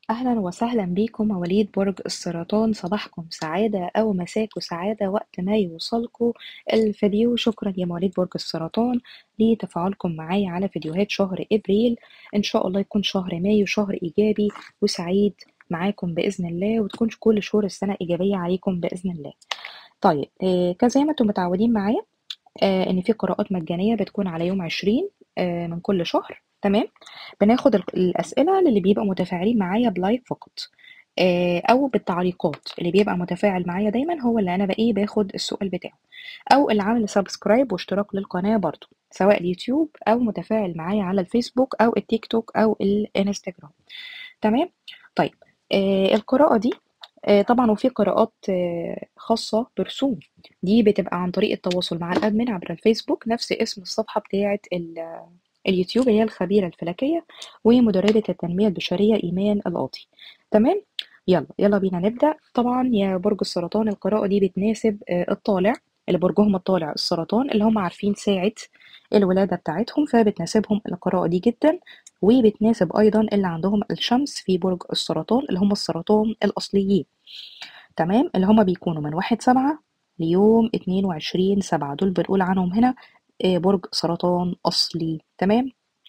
أهلا وسهلا بيكم مواليد برج السرطان صباحكم سعادة أو مساكم سعادة وقت ما يوصلكم الفيديو شكرا يا مواليد برج السرطان لتفاعلكم معايا على فيديوهات شهر إبريل إن شاء الله يكون شهر مايو شهر إيجابي وسعيد معاكم بإذن الله وتكون كل شهور السنة إيجابية عليكم بإذن الله طيب آه كزي ما انتم متعودين معايا آه إن في قراءات مجانية بتكون على يوم عشرين آه من كل شهر تمام بناخد ال- الأسئلة اللي بيبقى متفاعلين معايا بلايك فقط آه، أو بالتعليقات اللي بيبقى متفاعل معايا دايما هو اللي أنا بقى إيه باخد السؤال بتاعه أو اللي عامل سبسكرايب واشتراك للقناة برضو سواء اليوتيوب أو متفاعل معايا على الفيسبوك أو التيك توك أو الانستجرام تمام طيب آه القراءة دي آه طبعا وفي قراءات آه خاصة برسوم دي بتبقى عن طريق التواصل مع الأدمن عبر الفيسبوك نفس اسم الصفحة بتاعة ال- اليوتيوب هي الخبيرة الفلكية ومدربة التنمية البشرية إيمان القاضي تمام يلا يلا بينا نبدأ طبعا يا برج السرطان القراءة دي بتناسب آه، الطالع اللي برجهم الطالع السرطان اللي هم عارفين ساعة الولادة بتاعتهم فبتناسبهم القراءة دي جدا وبتناسب أيضا اللي عندهم الشمس في برج السرطان اللي هم السرطان الأصليين تمام اللي هم بيكونوا من واحد سبعة ليوم اتنين وعشرين سبعة دول بنقول عنهم هنا آه، برج سرطان أصلي تمام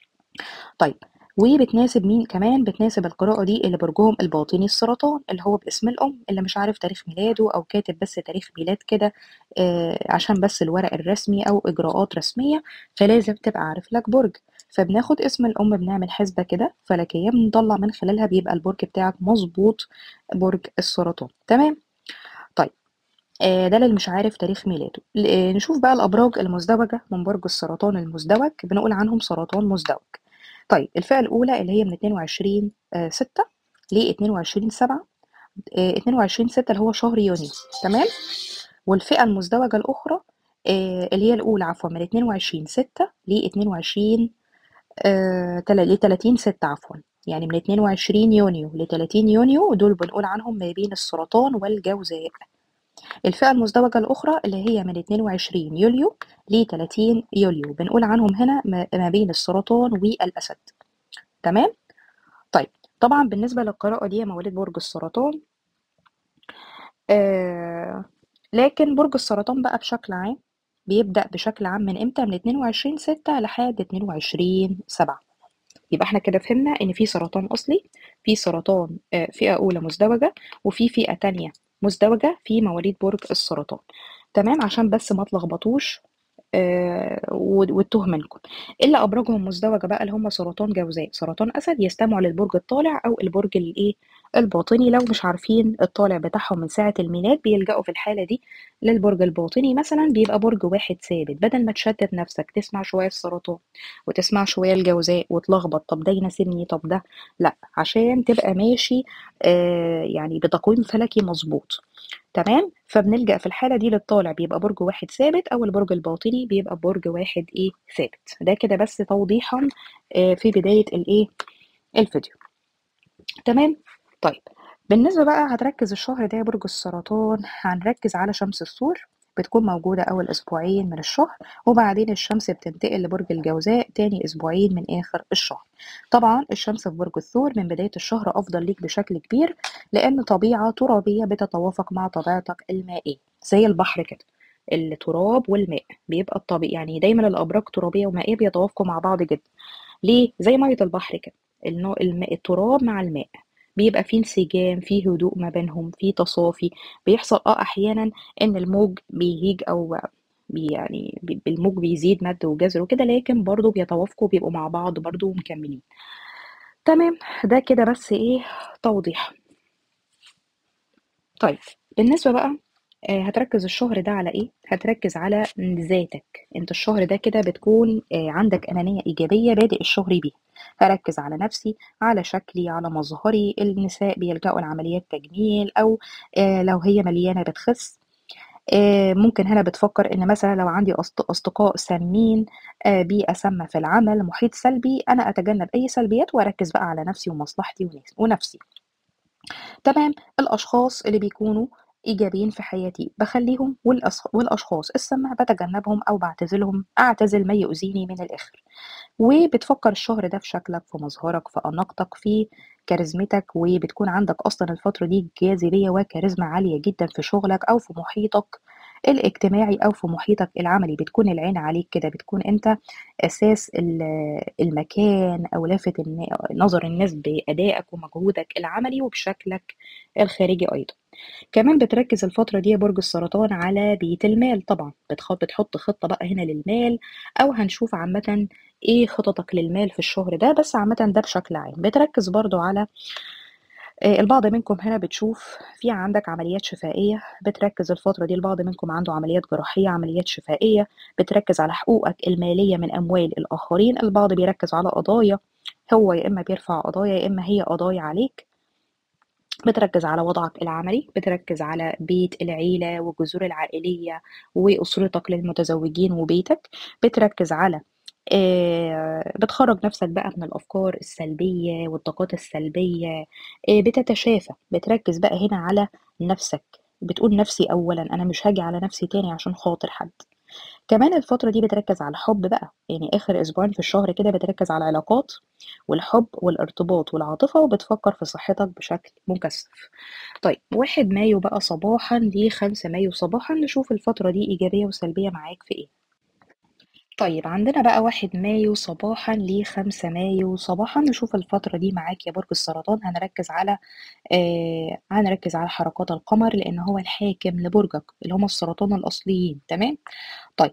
طيب وبتناسب مين كمان بتناسب القراءة دي اللي برجهم الباطني السرطان اللي هو باسم الأم اللي مش عارف تاريخ ميلاده أو كاتب بس تاريخ ميلاد كده آه عشان بس الورق الرسمي أو إجراءات رسمية فلازم تبقى عارف لك برج فبناخد اسم الأم بنعمل حسبة كده فلكية بنطلع من خلالها بيبقى البرج بتاعك مظبوط برج السرطان تمام طيب آه، ده اللي مش عارف تاريخ ميلاده ل- آه، نشوف بقى الأبراج المزدوجة من برج السرطان المزدوج بنقول عنهم سرطان مزدوج طيب الفئة الأولى اللي هي من 22 آه، 6 ل 22 7 آه، 22 6 اللي هو شهر يونيو تمام والفئة المزدوجة الأخرى آه، اللي هي الأولى عفوا من 22 6 ل 22 آه، تل- ل 30 6 عفوا يعني من 22 يونيو ل 30 يونيو دول بنقول عنهم ما بين السرطان والجوزاء الفئة المزدوجة الأخرى اللي هي من 22 يوليو ل 30 يوليو بنقول عنهم هنا ما ما بين السرطان والأسد تمام طيب طبعا بالنسبة للقراءة دي يا مواليد برج السرطان آه لكن برج السرطان بقى بشكل عام بيبدأ بشكل عام من امتى من 22 6 لحد 22 7 يبقى احنا كده فهمنا ان في سرطان اصلي في سرطان آه، فئة اولى مزدوجة وفي فئة تانية مزدوجة في مواليد برج السرطان تمام عشان بس ما تلخبطوش آه، وت- وتوه منكم الا ابراجهم مزدوجه بقى اللي هم سرطان جوزاء سرطان اسد يستمعوا للبرج الطالع او البرج الايه الباطني لو مش عارفين الطالع بتاعهم من ساعه الميلاد بيلجأوا في الحاله دي للبرج الباطني مثلا بيبقى برج واحد ثابت بدل ما تشتت نفسك تسمع شويه السرطان وتسمع شويه الجوزاء وتلخبط طب ده يناسبني طب ده لا عشان تبقى ماشي آه يعني بتقويم فلكي مظبوط تمام فبنلجأ في الحالة دي للطالع بيبقى برج واحد ثابت أو البرج الباطني بيبقى برج واحد إيه ثابت ده كده بس توضيحا آه، في بداية الإيه الفيديو تمام طيب بالنسبة بقى هتركز الشهر ده يا برج السرطان هنركز على شمس الثور بتكون موجودة أول أسبوعين من الشهر وبعدين الشمس بتنتقل لبرج الجوزاء تاني أسبوعين من آخر الشهر طبعا الشمس في برج الثور من بداية الشهر أفضل ليك بشكل كبير لأن طبيعة ترابية بتتوافق مع طبيعتك المائية زي البحر كده التراب والماء بيبقى الطبيعي يعني دايما الأبراج ترابية ومائية بيتوافقوا مع بعض جدا ليه زي مية البحر كده النوع الماء التراب مع الماء بيبقى فيه انسجام فيه هدوء ما بينهم فيه تصافي بيحصل اه احيانا ان الموج بيهيج او بي يعني بي- الموج بيزيد مد وجزر وكده لكن برضو بيتوافقوا بيبقوا مع بعض برضو ومكملين تمام ده كده بس ايه توضيح طيب بالنسبة بقى آه، هتركز الشهر ده على ايه؟ هتركز على ذاتك انت الشهر ده كده بتكون آه، عندك أنانية إيجابية بادئ الشهر بيه هركز على نفسي على شكلي على مظهري النساء بيلجأوا لعمليات تجميل أو آه، لو هي مليانة بتخس آه، ممكن هنا بتفكر ان مثلا لو عندي أصد- اصدقاء سامين آه، بيئة سامة في العمل محيط سلبي انا اتجنب اي سلبيات واركز بقى على نفسي ومصلحتي وناس- ونفسي تمام الأشخاص اللي بيكونوا إيجابيين في حياتي بخليهم والأص- والأشخاص السامة بتجنبهم أو بعتزلهم أعتزل ما يؤذيني من الآخر وبتفكر الشهر ده في شكلك في مظهرك في أناقتك في كاريزمتك وبتكون عندك أصلًا الفترة دي جاذبية وكاريزما عالية جدًا في شغلك أو في محيطك الاجتماعي أو في محيطك العملي، بتكون العين عليك كده، بتكون أنت أساس ال المكان أو لافت الن نظر الناس بأدائك ومجهودك العملي وبشكلك الخارجي أيضًا. كمان بتركّز الفترة دي يا برج السرطان على بيت المال طبعًا، بتخ بتحط خطة بقى هنا للمال أو هنشوف عامةً إيه خططك للمال في الشهر ده، بس عامةً ده بشكل عام. بتركّز برضه على آآ البعض منكم هنا بتشوف في عندك عمليات شفائية، بتركّز الفترة دي البعض منكم عنده عمليات جراحية، عمليات شفائية، بتركّز على حقوقك المالية من أموال الآخرين، البعض بيركّز على قضايا هو يا إما بيرفع قضايا يا إما هي قضايا عليك. بتركّز على وضعك العملي، بتركّز على بيت العيلة والجذور العائلية وأسرتك للمتزوجين وبيتك، بتركّز على آآ بتخرّج نَفْسك بقى من الأفكار السلبية والطاقات السلبية، آآ بتتشافى، بتركّز بقى هنا على نَفْسك، بتقول نَفْسي أولًا، أنا مش هاجي على نَفْسي تاني عشان خاطر حد. كمان الفترة دي بتركّز على الحُب بقى، يعني آخر أسبوعين في الشهر كده بتركّز على العلاقات والحُب والارتباط والعاطفة وبتفكّر في صحتك بشكل مكثّف. طيب 1 مايو بقى صباحًا ل5 مايو صباحًا، نشوف الفترة دي إيجابية وسلبية معاك في إيه. طيب عندنا بقى 1 مايو صباحًا ل5 مايو صباحًا، نشوف الفترة دي معاك يا برج السرطان، هنركّز على آآ هنركّز على حركات القمر لإن هو الحاكم لبرجك اللي هم السرطان الأصليين، تمام؟ طيب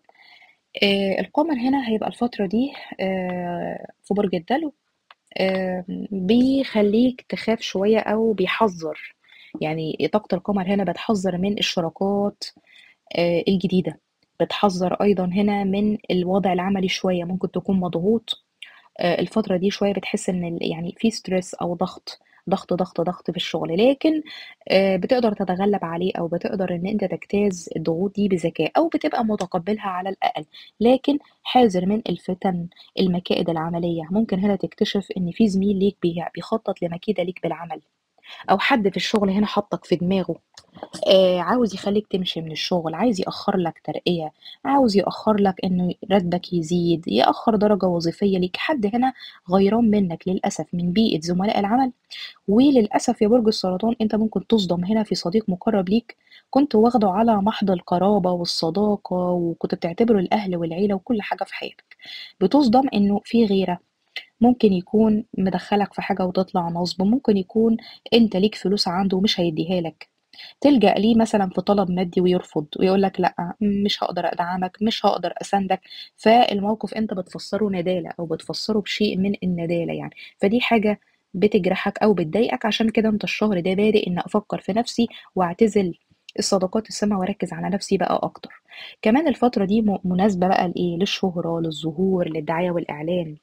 آآ القمر هنا هيبقى الفترة دي آآ في برج الدلو، آمم بيخلّيك تخاف شوية أو بيحذّر، يعني طاقة القمر هنا بتحذّر من الشراكات آآ الجديدة، بتحذّر أيضًا هنا من الوضع العملي شوية، ممكن تكون مضغوط آآ الفترة دي شوية بتحس إن ال يعني في stress أو ضغط، ضغط، ضغط، ضغط في الشغل، لكن آآ بتقدر تتغلّب عليه أو بتقدر إن أنت تجتاز الضغوط دي بذكاء أو بتبقى متقبّلها على الأقل، لكن حذر من الفتن، المكائد العملية، ممكن هنا تكتشف إن في زميل ليك بي بيخطط لمكيدة ليك بالعمل، أو حد في الشغل هنا حاطّك في دماغه، آآ عاوز يخلّيك تمشي من الشغل، عايز يأخّر لك ترقية، عاوز يأخّر لك إنه راتبك يزيد، يأخّر درجة وظيفية ليك، حد هنا غيران منّك للأسف من بيئة زملاء العمل، وللأسف يا برج السرطان أنت ممكن تصدم هنا في صديق مُقرّب ليك كنت واخده على محض القرابة والصداقة وكنت بتعتبره الأهل والعيلة وكل حاجة في حياتك، بتصدم إنه في غيرة، ممكن يكون مدخّلك في حاجة وتطلع نصب، ممكن يكون أنت ليك فلوس عنده ومش هيدّيها لك، تلجأ ليه مثلًا في طلب مادي ويرفض ويقول لك لأ، مش هاقدر أدعمك، مش هاقدر أساندك، فالموقف أنت بتفسّره ندالة أو بتفسّره بشيء من الندالة يعني، فدي حاجة بتجرحك أو بتضايقك، عشان كده أنت الشهر ده بادئ إن أفكّر في نَفْسي وأعتزل الصداقات السامة وأركّز على نَفْسي بقى أكتر. كمان الفترة دي م مناسبة بقى لإيه، للشهرة، للظهور، للدعاية والإعلان.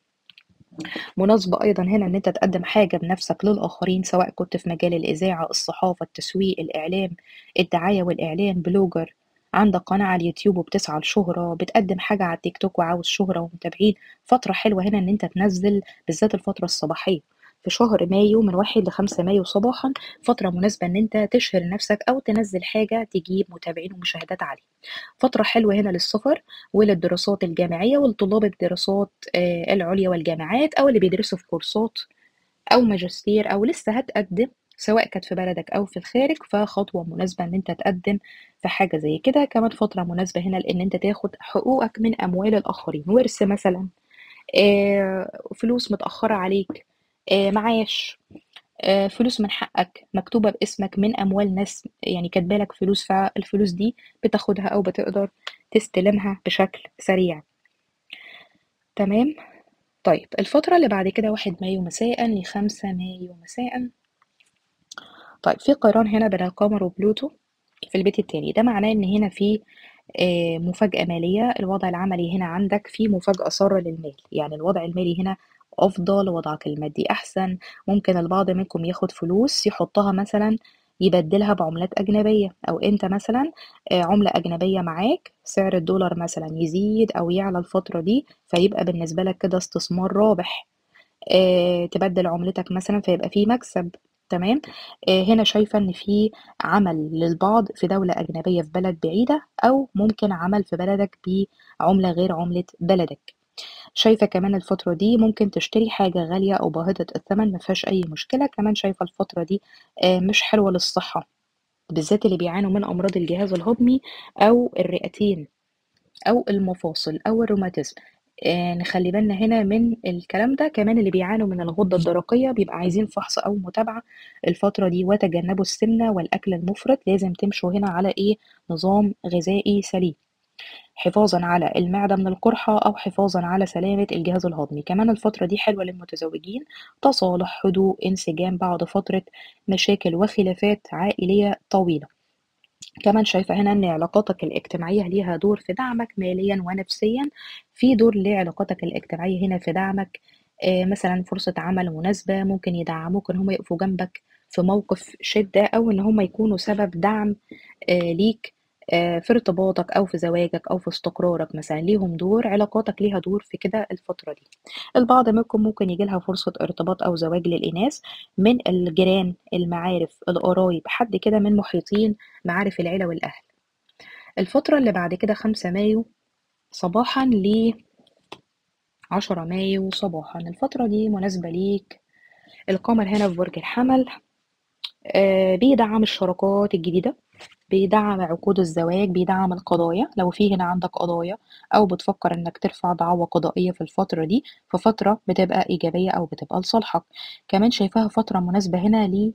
مناسبة أيضًا هنا إن أنت تقدّم حاجة بنَفْسك للآخرين، سواء كنت في مجال الإذاعة، الصحافة، التسويق، الإعلام، الدعاية والإعلان، بلوجر، عندك قناة على اليوتيوب وبتسعى لشهرة، بتقدّم حاجة على التيك توك وعاوز شهرة ومتابعين، فترة حلوة هنا إن أنت تنزّل بالذات الفترة الصباحية، في شهر مايو من 1 ل5 مايو صباحًا، فترة مناسبة إن أنت تشهر نَفْسك أو تنزّل حاجة تجيب متابعين ومشاهدات عالية. فترة حلوة هنا للسفر وللدراسات الجامعية ولطلاب الدراسات آآ العُليا والجامعات أو اللي بيدرسوا في كورسات أو ماجستير أو لسه هتقدّم، سواء كانت في بلدك أو في الخارج، فخطوة مناسبة إن أنت تقدّم في حاجة زي كده، كمان فترة مناسبة هنا لإن أنت تاخد حقوقك من أموال الآخرين، ورث مثلًا، آآ فلوس متأخّرة عليك، آآ معاش، آآ فلوس من حقك مكتوبة باسمك من أموال ناس يعني كاتبة لك فلوس، فالفلوس دي بتاخدها أو بتقدر تستلمها بشكل سريع. تمام؟ طيب الفترة اللي بعد كده 1 مايو مساءً ل5 مايو مساءً. طيب في قيران هنا بين القمر وبلوتو في البيت التاني، ده معناه إن هنا في آآ مفاجأة مالية، الوضع العملي هنا عندك في مفاجأة سارة للمال، يعني الوضع المالي هنا أفضل، وضعك المادي أحسن، ممكن البعض منكم ياخد فلوس يحطها مثلًا يبدّلها بعملات أجنبية، أو أنت مثلًا آآ عملة أجنبية معاك، سعر الدولار مثلًا يزيد أو يعلى الفترة دي، فيبقى بالنسبة لك كده استثمار رابح، آآ تبدّل عملتك مثلًا فيبقى في مكسب، تمام؟ آآ هنا شايفة إن في عمل للبعض في دولة أجنبية في بلد بعيدة، أو ممكن عمل في بلدك بعملة غير عملة بلدك. شايفة كمان الفترة دي ممكن تشتري حاجة غالية أو باهظة الثمن ما فيهاش أي مشكلة، كمان شايفة الفترة دي آآ مش حلوة للصحة، بالذات اللي بيعانوا من أمراض الجهاز الهضمي أو الرئتين أو المفاصل أو الروماتيزم، آآ نخلّي بالنا هنا من الكلام ده، كمان اللي بيعانوا من الغدة الدرقية بيبقى عايزين فحص أو متابعة الفترة دي، وتجنبوا السمنة والأكل المُفرط، لازم تمشوا هنا على إيه، نظام غذائي سليم، حفاظًا على المعدة من القرحة أو حفاظًا على سلامة الجهاز الهضمي، كمان الفترة دي حلوة للمتزوجين، تصالح، هدوء، انسجام بعد فترة مشاكل وخلافات عائلية طويلة. كمان شايفة هنا إن علاقاتك الاجتماعية ليها دور في دعمك ماليًا ونفسيًا، في دور لعلاقاتك الاجتماعية هنا في دعمك، آآ مثلًا فرصة عمل مناسبة ممكن يدعموك إن هُم يقفوا جنبك في موقف شدة، أو إن هُم يكونوا سبب دعم آآ ليك آآ في ارتباطك أو في زواجك أو في استقرارك مثلًا، ليهم دور، علاقاتك ليها دور في كده الفترة دي. البعض منكم ممكن ييجي لها فرصة ارتباط أو زواج للإناث من الجيران، المعارف، القرايب، حد كده من محيطين معارف العيلة والأهل. الفترة اللي بعد كده 5 مايو صباحًا ل 10 مايو صباحًا، الفترة دي مناسبة ليك، القمر هنا في برج الحمل آآ بيدعّم الشراكات الجديدة، بيدعّم عقود الزواج، بيدعّم القضايا، لو في هنا عندك قضايا أو بتفكر إنك ترفع دعوى قضائية في الفترة دي، ففترة بتبقى إيجابية أو بتبقى لصالحك، كمان شايفاها فترة مناسبة هنا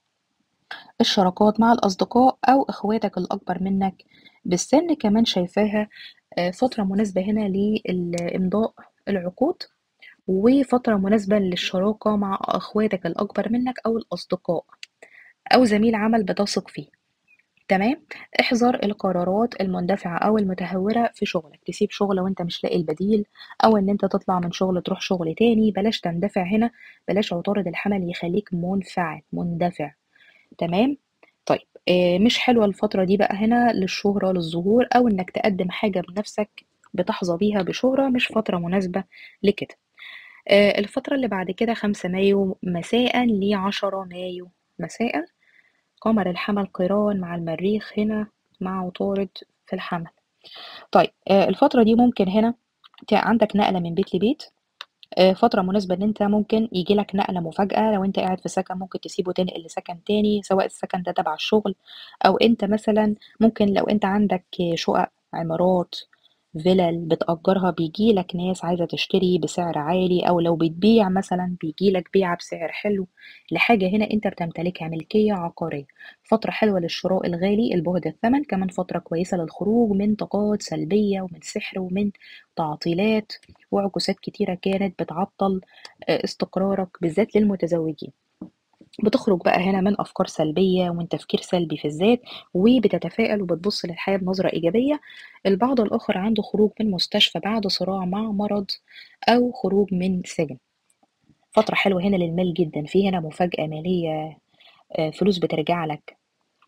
للشراكات مع الأصدقاء أو إخواتك الأكبر منك بالسن، كمان شايفاها آآ فترة مناسبة هنا لإمضاء العقود، وفترة مناسبة للشراكة مع أخواتك الأكبر منك أو الأصدقاء، أو زميل عمل بتثق فيه، تمام؟ احذر القرارات المندفعة أو المتهورة في شغلك، تسيب شغل وأنت مش لاقي البديل، أو إن أنت تطلع من شغل تروح شغل تاني، بلاش تندفع هنا، بلاش عطارد الحمل يخلّيك منفعل، مندفع، تمام؟ طيب آآ مش حلوة الفترة دي بقى هنا للشهرة، للظهور، أو إنك تقدّم حاجة بنفسك بتحظى بيها بشهرة، مش فترة مناسبة لكده. آآ الفترة اللي بعد كده 5 مايو مساءً ل10 مايو مساءً، قمر الحمل قيران مع المريخ هنا مع عطارد في الحمل. طيب آآ الفترة دي ممكن هنا ت عندك نقلة من بيت لبيت، آآ فترة مناسبة إن أنت ممكن ييجي لك نقلة مفاجأة، لو أنت قاعد في سكن ممكن تسيبه وتنقل لسكن تاني، سواء السكن ده تبع الشغل أو أنت مثلًا ممكن لو أنت عندك شقق، عمارات، فِلَل بتأجرها بييجي لك ناس عايزة تشتري بسعر عالي، أو لو بتبيع مثلًا بييجي لك بيعة بسعر حلو لحاجة هنا أنت بتمتلكها، ملكية عقارية. فترة حلوة للشراء الغالي الباهظ الثمن، كمان فترة كويسة للخروج من طاقات سلبية ومن سحر ومن تعطيلات وعكوسات كتيرة كانت بتعطّل آآ استقرارك بالذات للمتزوجين. بتخرج بقى هنا من أفكار سلبية ومن تفكير سلبي في الذات، وبتتفائل وبتبُص للحياة بنظرة إيجابية. البعض الآخر عنده خروج من مستشفى بعد صراع مع مرض أو خروج من سجن. فترة حلوة هنا للمال جدًا، في هنا مفاجأة مالية آآ فلوس بترجع لك،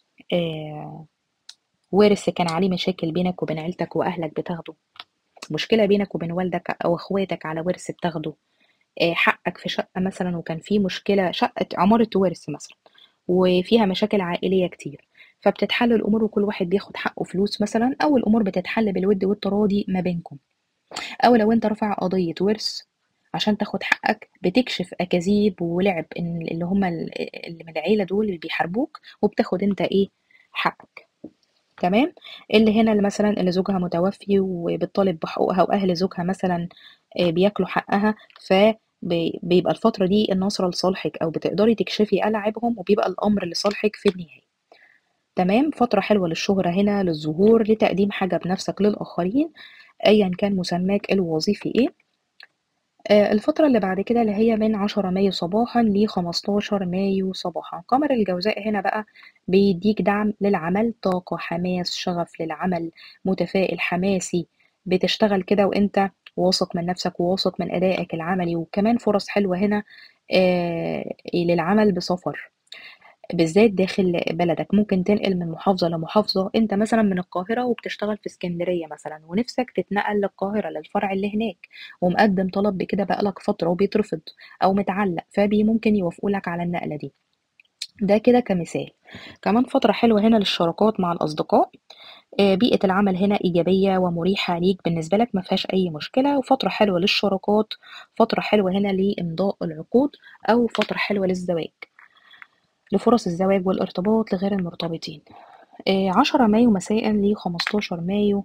آآ ورث كان عليه مشاكل بينك وبين عيلتك وأهلك بتاخده، مشكلة بينك وبين والدك أو إخواتك على ورث بتاخده، آآ حقك في شقة مثلًا وكان في مشكلة شقة عمارة ورث مثلًا وفيها مشاكل عائلية كتير، فبتتحل الأمور وكل واحد بياخد حقه فلوس مثلًا، أو الأمور بتتحل بالوِد والتراضي ما بينكم، أو لو أنت رافع قضية ورث عشان تاخد حقك، بتكشف أكاذيب ولعب إن اللي هُم ال اللي من العيلة دول اللي بيحاربوك، وبتاخد أنت إيه، حقك، تمام؟ اللي هنا اللي مثلًا اللي زوجها متوفي وبتطالب بحقوقها وأهل زوجها مثلًا آآ بياكلوا حقها، ف بي بيبقى الفترة دي النصرة لصالحِك أو بتقدري تكشفي ألاعيبهم وبيبقى الأمر لصالحِك في النهاية، تمام؟ فترة حلوة للشهرة هنا، للظهور، لتقديم حاجة بنفسك للآخرين، أيًا كان مسماك الوظيفي إيه. آآ الفترة اللي بعد كده اللي هي من 10 مايو صباحًا ل15 مايو صباحًا، قمر الجوزاء هنا بقى بيدّيك دعم للعمل، طاقة، حماس، شغف للعمل، متفائل، حماسي، بتشتغل كده وأنت واثق من نفسك وواثق من أدائك العملي، وكمان فرص حلوة هنا آآ للعمل بسفر، بالذات داخل بلدك، ممكن تنقل من محافظة لمحافظة، أنت مثلًا من القاهرة وبتشتغل في إسكندرية مثلًا ونِفْسك تتنقل للقاهرة للفرع اللي هناك، ومقدّم طلب بكده بقى لك فترة وبيترفض أو متعلّق، فبي ممكن يوافقوا لك على النقلة دي. ده كده كمثال كمان فترة حلوة هنا للشراكات مع الأصدقاء آه، بيئة العمل هنا إيجابية ومريحة ليك بالنسبة لك ما فيهاش أي مشكلة وفترة حلوة للشراكات فترة حلوة هنا لإمضاء العقود أو فترة حلوة للزواج لفرص الزواج والارتباط لغير المرتبطين آه، عشرة مايو مساء لخمستاشر مايو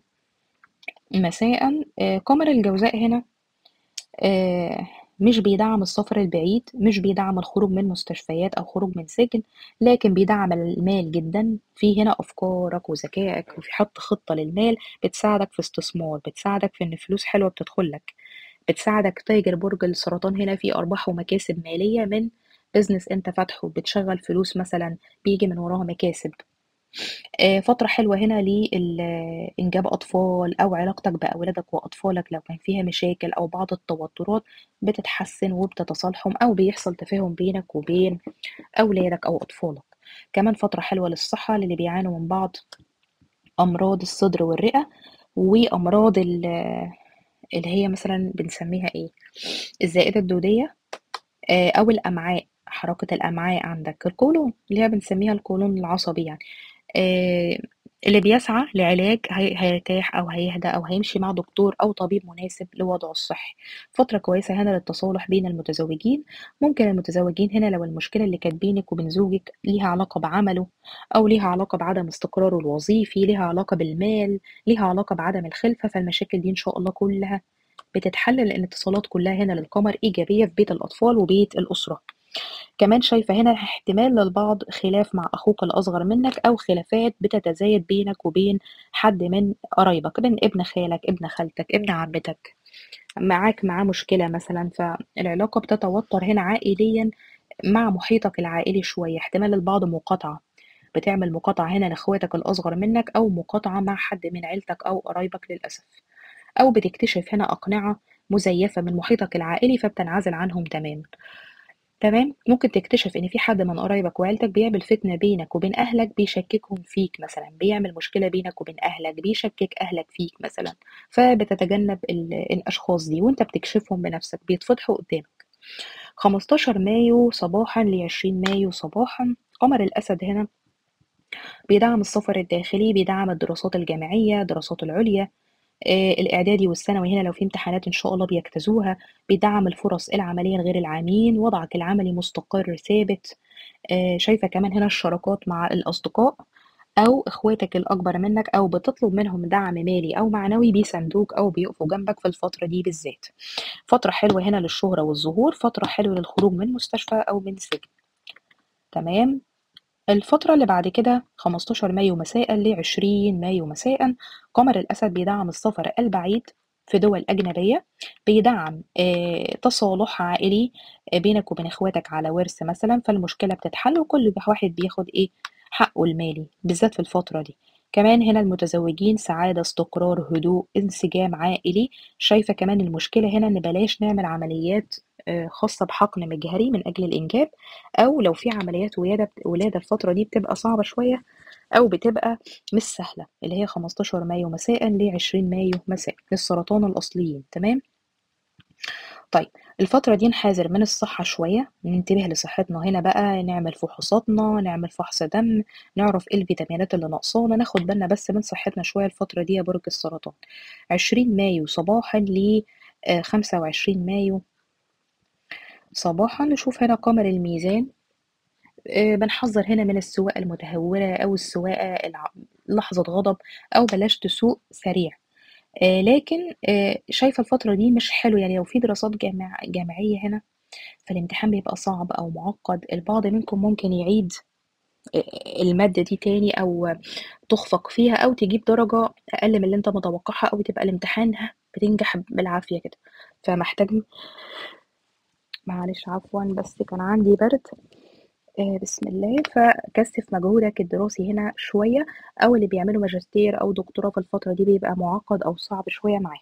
مساء آه، قمر الجوزاء هنا آه، مش بيدعم السفر البعيد مش بيدعم الخروج من مستشفيات أو خروج من سجن لكن بيدعم المال جدا في هنا أفكارك وذكائك وفي حط خطة للمال بتساعدك في استثمار بتساعدك في إن فلوس حلوة بتدخلك بتساعدك تاجر برج السرطان هنا في أرباح ومكاسب مالية من بزنس أنت فاتحه بتشغل فلوس مثلا بيجي من وراها مكاسب آه، فترة حلوة هنا لإنجاب أطفال أو علاقتك بأولادك وأطفالك لو كان فيها مشاكل أو بعض التوترات بتتحسن وبتتصالحهم أو بيحصل تفاهم بينك وبين أولادك أو أطفالك كمان فترة حلوة للصحة للي بيعانوا من بعض أمراض الصدر والرئة وأمراض ال- اللي هي مثلا بنسميها إيه الزائدة الدودية آه، أو الأمعاء حركة الأمعاء عندك القولون اللي هي بنسميها القولون العصبي يعني آه، اللي بيسعى لعلاج هي- هيرتاح أو هيهدى أو هيمشي مع دكتور أو طبيب مناسب لوضعه الصحي فترة كويسة هنا للتصالح بين المتزوجين ممكن المتزوجين هنا لو المشكلة اللي كانت بينك وبين زوجك ليها علاقة بعمله أو ليها علاقة بعدم استقراره الوظيفي ليها علاقة بالمال ليها علاقة بعدم الخلفة فالمشاكل دي إن شاء الله كلها بتتحل لأن الاتصالات كلها هنا للقمر إيجابية في بيت الأطفال وبيت الأسرة كمان شايفة هنا احتمال للبعض خلاف مع أخوك الأصغر منك أو خلافات بتتزايد بينك وبين حد من قرايبك من ابن خالك ابن خالتك ابن عمتك معاك معاه مشكلة مثلا فالعلاقة بتتوتر هنا عائليا مع محيطك العائلي شوية احتمال البعض مقاطعة بتعمل مقاطعة هنا لإخواتك الأصغر منك أو مقاطعة مع حد من عيلتك أو قرايبك للأسف أو بتكتشف هنا أقنعة مزيفة من محيطك العائلي فبتنعزل عنهم تماما تمام ممكن تكتشف ان في حد من قرايبك وعيلتك بيعمل فتنة بينك وبين اهلك بيشككهم فيك مثلا بيعمل مشكلة بينك وبين اهلك بيشكك اهلك فيك مثلا فبتتجنب ال- الاشخاص دي وانت بتكشفهم بنفسك بيتفضحوا قدامك 15 مايو صباحا ل 20 مايو صباحا قمر الاسد هنا بيدعم السفر الداخلي بيدعم الدراسات الجامعية الدراسات العليا آه، الإعدادي والثانوي هنا لو في امتحانات إن شاء الله بيجتازوها بيدعم الفرص العملية لغير العاملين وضعك العملي مستقر ثابت آه، شايفة كمان هنا الشراكات مع الأصدقاء أو إخواتك الأكبر منك أو بتطلب منهم دعم مالي أو معنوي بيساندوك أو بيقفوا جنبك في الفترة دي بالذات فترة حلوة هنا للشهرة والظهور فترة حلوة للخروج من مستشفى أو من سجن تمام الفترة اللي بعد كده 15 مايو مساء ل 20 مايو مساء قمر الأسد بيدعم السفر البعيد في دول أجنبية بيدعم آه، تصالح عائلي آه، بينك وبين اخواتك على ورث مثلا فالمشكلة بتتحل وكل واحد بياخد ايه حقه المالي بالذات في الفترة دي كمان هنا المتزوجين سعادة استقرار هدوء انسجام عائلي شايفة كمان المشكلة هنا ان بلاش نعمل عمليات آه، خاصة بحقن مجهري من أجل الإنجاب أو لو في عمليات ولادة ولادة الفترة دي بتبقى صعبة شوية أو بتبقى مش سهلة اللي هي 15 مايو مساء ل 20 مايو مساء للسرطان الأصليين تمام طيب الفترة دي نحاذر من الصحة شوية ننتبه لصحتنا هنا بقى نعمل فحوصاتنا نعمل فحص دم نعرف ايه الفيتامينات اللي ناقصانا ناخد بالنا بس من صحتنا شوية الفترة دي يا برج السرطان 20 مايو صباحا ل 25 مايو صباحا نشوف هنا قمر الميزان آه، بنحذر هنا من السواقة المتهورة أو السواقة الع- لحظة غضب أو بلاش تسوق سريع آه، لكن آه، شايفة الفترة دي مش حلو يعني لو في دراسات جامع جامعية هنا فالامتحان بيبقى صعب أو معقد البعض منكم ممكن يعيد آه، المادة دي تاني أو تخفق فيها أو تجيب درجة أقل من اللي أنت متوقعها أو تبقى الامتحان ها بتنجح بالعافية كده فمحتاج معلش عفوا بس كان عندي برد آه، بسم الله فكثف مجهودك الدراسي هنا شوية أو اللي بيعملوا ماجستير أو دكتوراه في الفترة دي بيبقى معقد أو صعب شوية معاه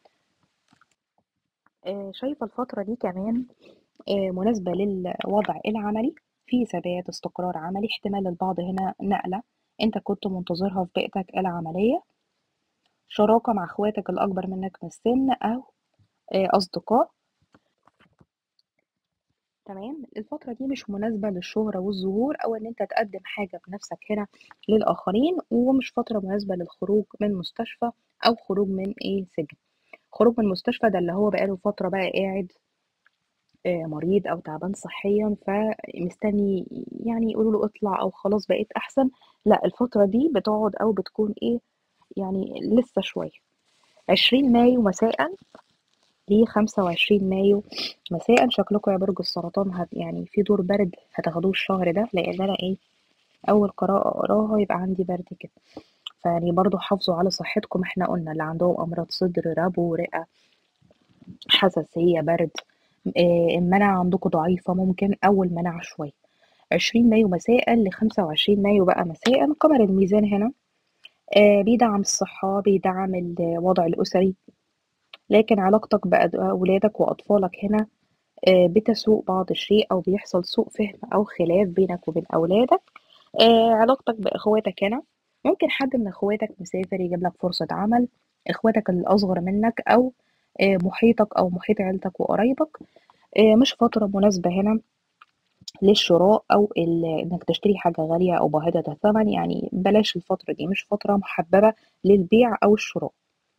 آه، شايفة الفترة دي كمان آه، مناسبة للوضع العملي في ثبات استقرار عملي احتمال البعض هنا نقلة انت كنت منتظرها في بيئتك العملية شراكة مع اخواتك الأكبر منك في السن أو آه، أصدقاء تمام الفترة دي مش مناسبة للشهرة والظهور أو إن أنت تقدم حاجة بنفسك هنا للآخرين ومش فترة مناسبة للخروج من مستشفى أو خروج من إيه سجن خروج من المستشفى ده اللي هو بقاله فترة بقى قاعد آه، مريض أو تعبان صحيا فمستني يعني يقولوا له اطلع أو خلاص بقيت أحسن لا الفترة دي بتقعد أو بتكون إيه يعني لسه شوية عشرين مايو مساء ل 25 مايو مساء شكلكم يا برج السرطان هت يعني في دور برد هتاخدوه الشهر ده لان انا ايه اول قراءة اقراها يبقى عندي برد كده فيعني برضو حافظوا على صحتكم احنا قلنا اللي عندهم امراض صدر ربو رئة حساسية برد إيه المناعة عندكم ضعيفة ممكن او المناعة شوية عشرين مايو مساء لخمسة وعشرين مايو بقى مساء قمر الميزان هنا آه بيدعم الصحة بيدعم الوضع الأسري لكن علاقتك بأولادك وأطفالك هنا آه، بتسوء بعض الشيء أو بيحصل سوء فهم أو خلاف بينك وبين أولادك آه، علاقتك بإخواتك هنا ممكن حد من إخواتك مسافر يجيب لك فرصة عمل إخواتك الأصغر منك أو آه، محيطك أو محيط عيلتك وقرايبك مش فترة مناسبة هنا للشراء أو إنك تشتري حاجة غالية أو باهظة الثمن يعني بلاش الفترة دي مش فترة محببة للبيع أو الشراء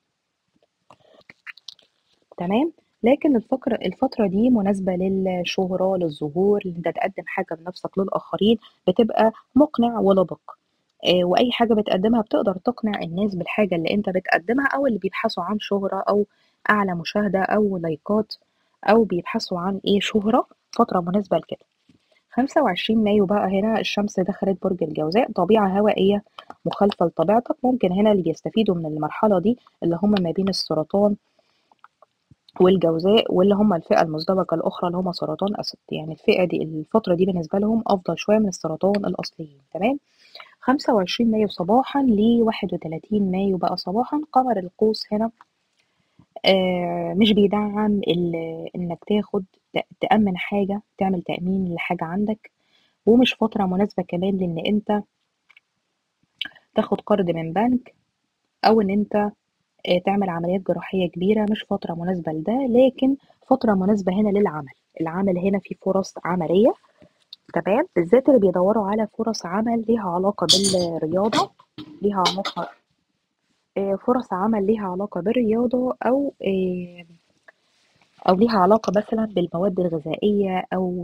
تمام لكن الفقر الفترة دي مناسبة للشهرة للظهور إن أنت تقدم حاجة بنفسك للآخرين بتبقى مقنع ولبق آه، وأي حاجة بتقدمها بتقدر تقنع الناس بالحاجة اللي أنت بتقدمها أو اللي بيبحثوا عن شهرة أو أعلى مشاهدة أو لايكات أو بيبحثوا عن إيه شهرة فترة مناسبة لكده خمسة وعشرين مايو بقى هنا الشمس دخلت برج الجوزاء طبيعة هوائية مخالفة لطبيعتك ممكن هنا اللي يستفيدوا من المرحلة دي اللي هم ما بين السرطان والجوزاء واللي هم الفئة المزدوجة الأخرى اللي هم سرطان أسد يعني الفئة دي الفترة دي بالنسبة لهم أفضل شوية من السرطان الأصليين تمام خمسة وعشرين مايو صباحا لواحد وتلاتين مايو بقى صباحا قمر القوس هنا آه مش بيدعم إنك تاخد تأمن حاجة تعمل تأمين لحاجة عندك ومش فترة مناسبة كمان لإن أنت تاخد قرض من بنك أو إن أنت آه، تعمل عمليات جراحية كبيرة مش فترة مناسبة لده لكن فترة مناسبة هنا للعمل العمل هنا فيه فرص عملية تمام بالذات اللي بيدوروا على فرص عمل ليها علاقة بالرياضة ليها علاقة آه، فرص عمل ليها علاقة بالرياضة أو آه، أو ليها علاقة مثلا بالمواد الغذائية أو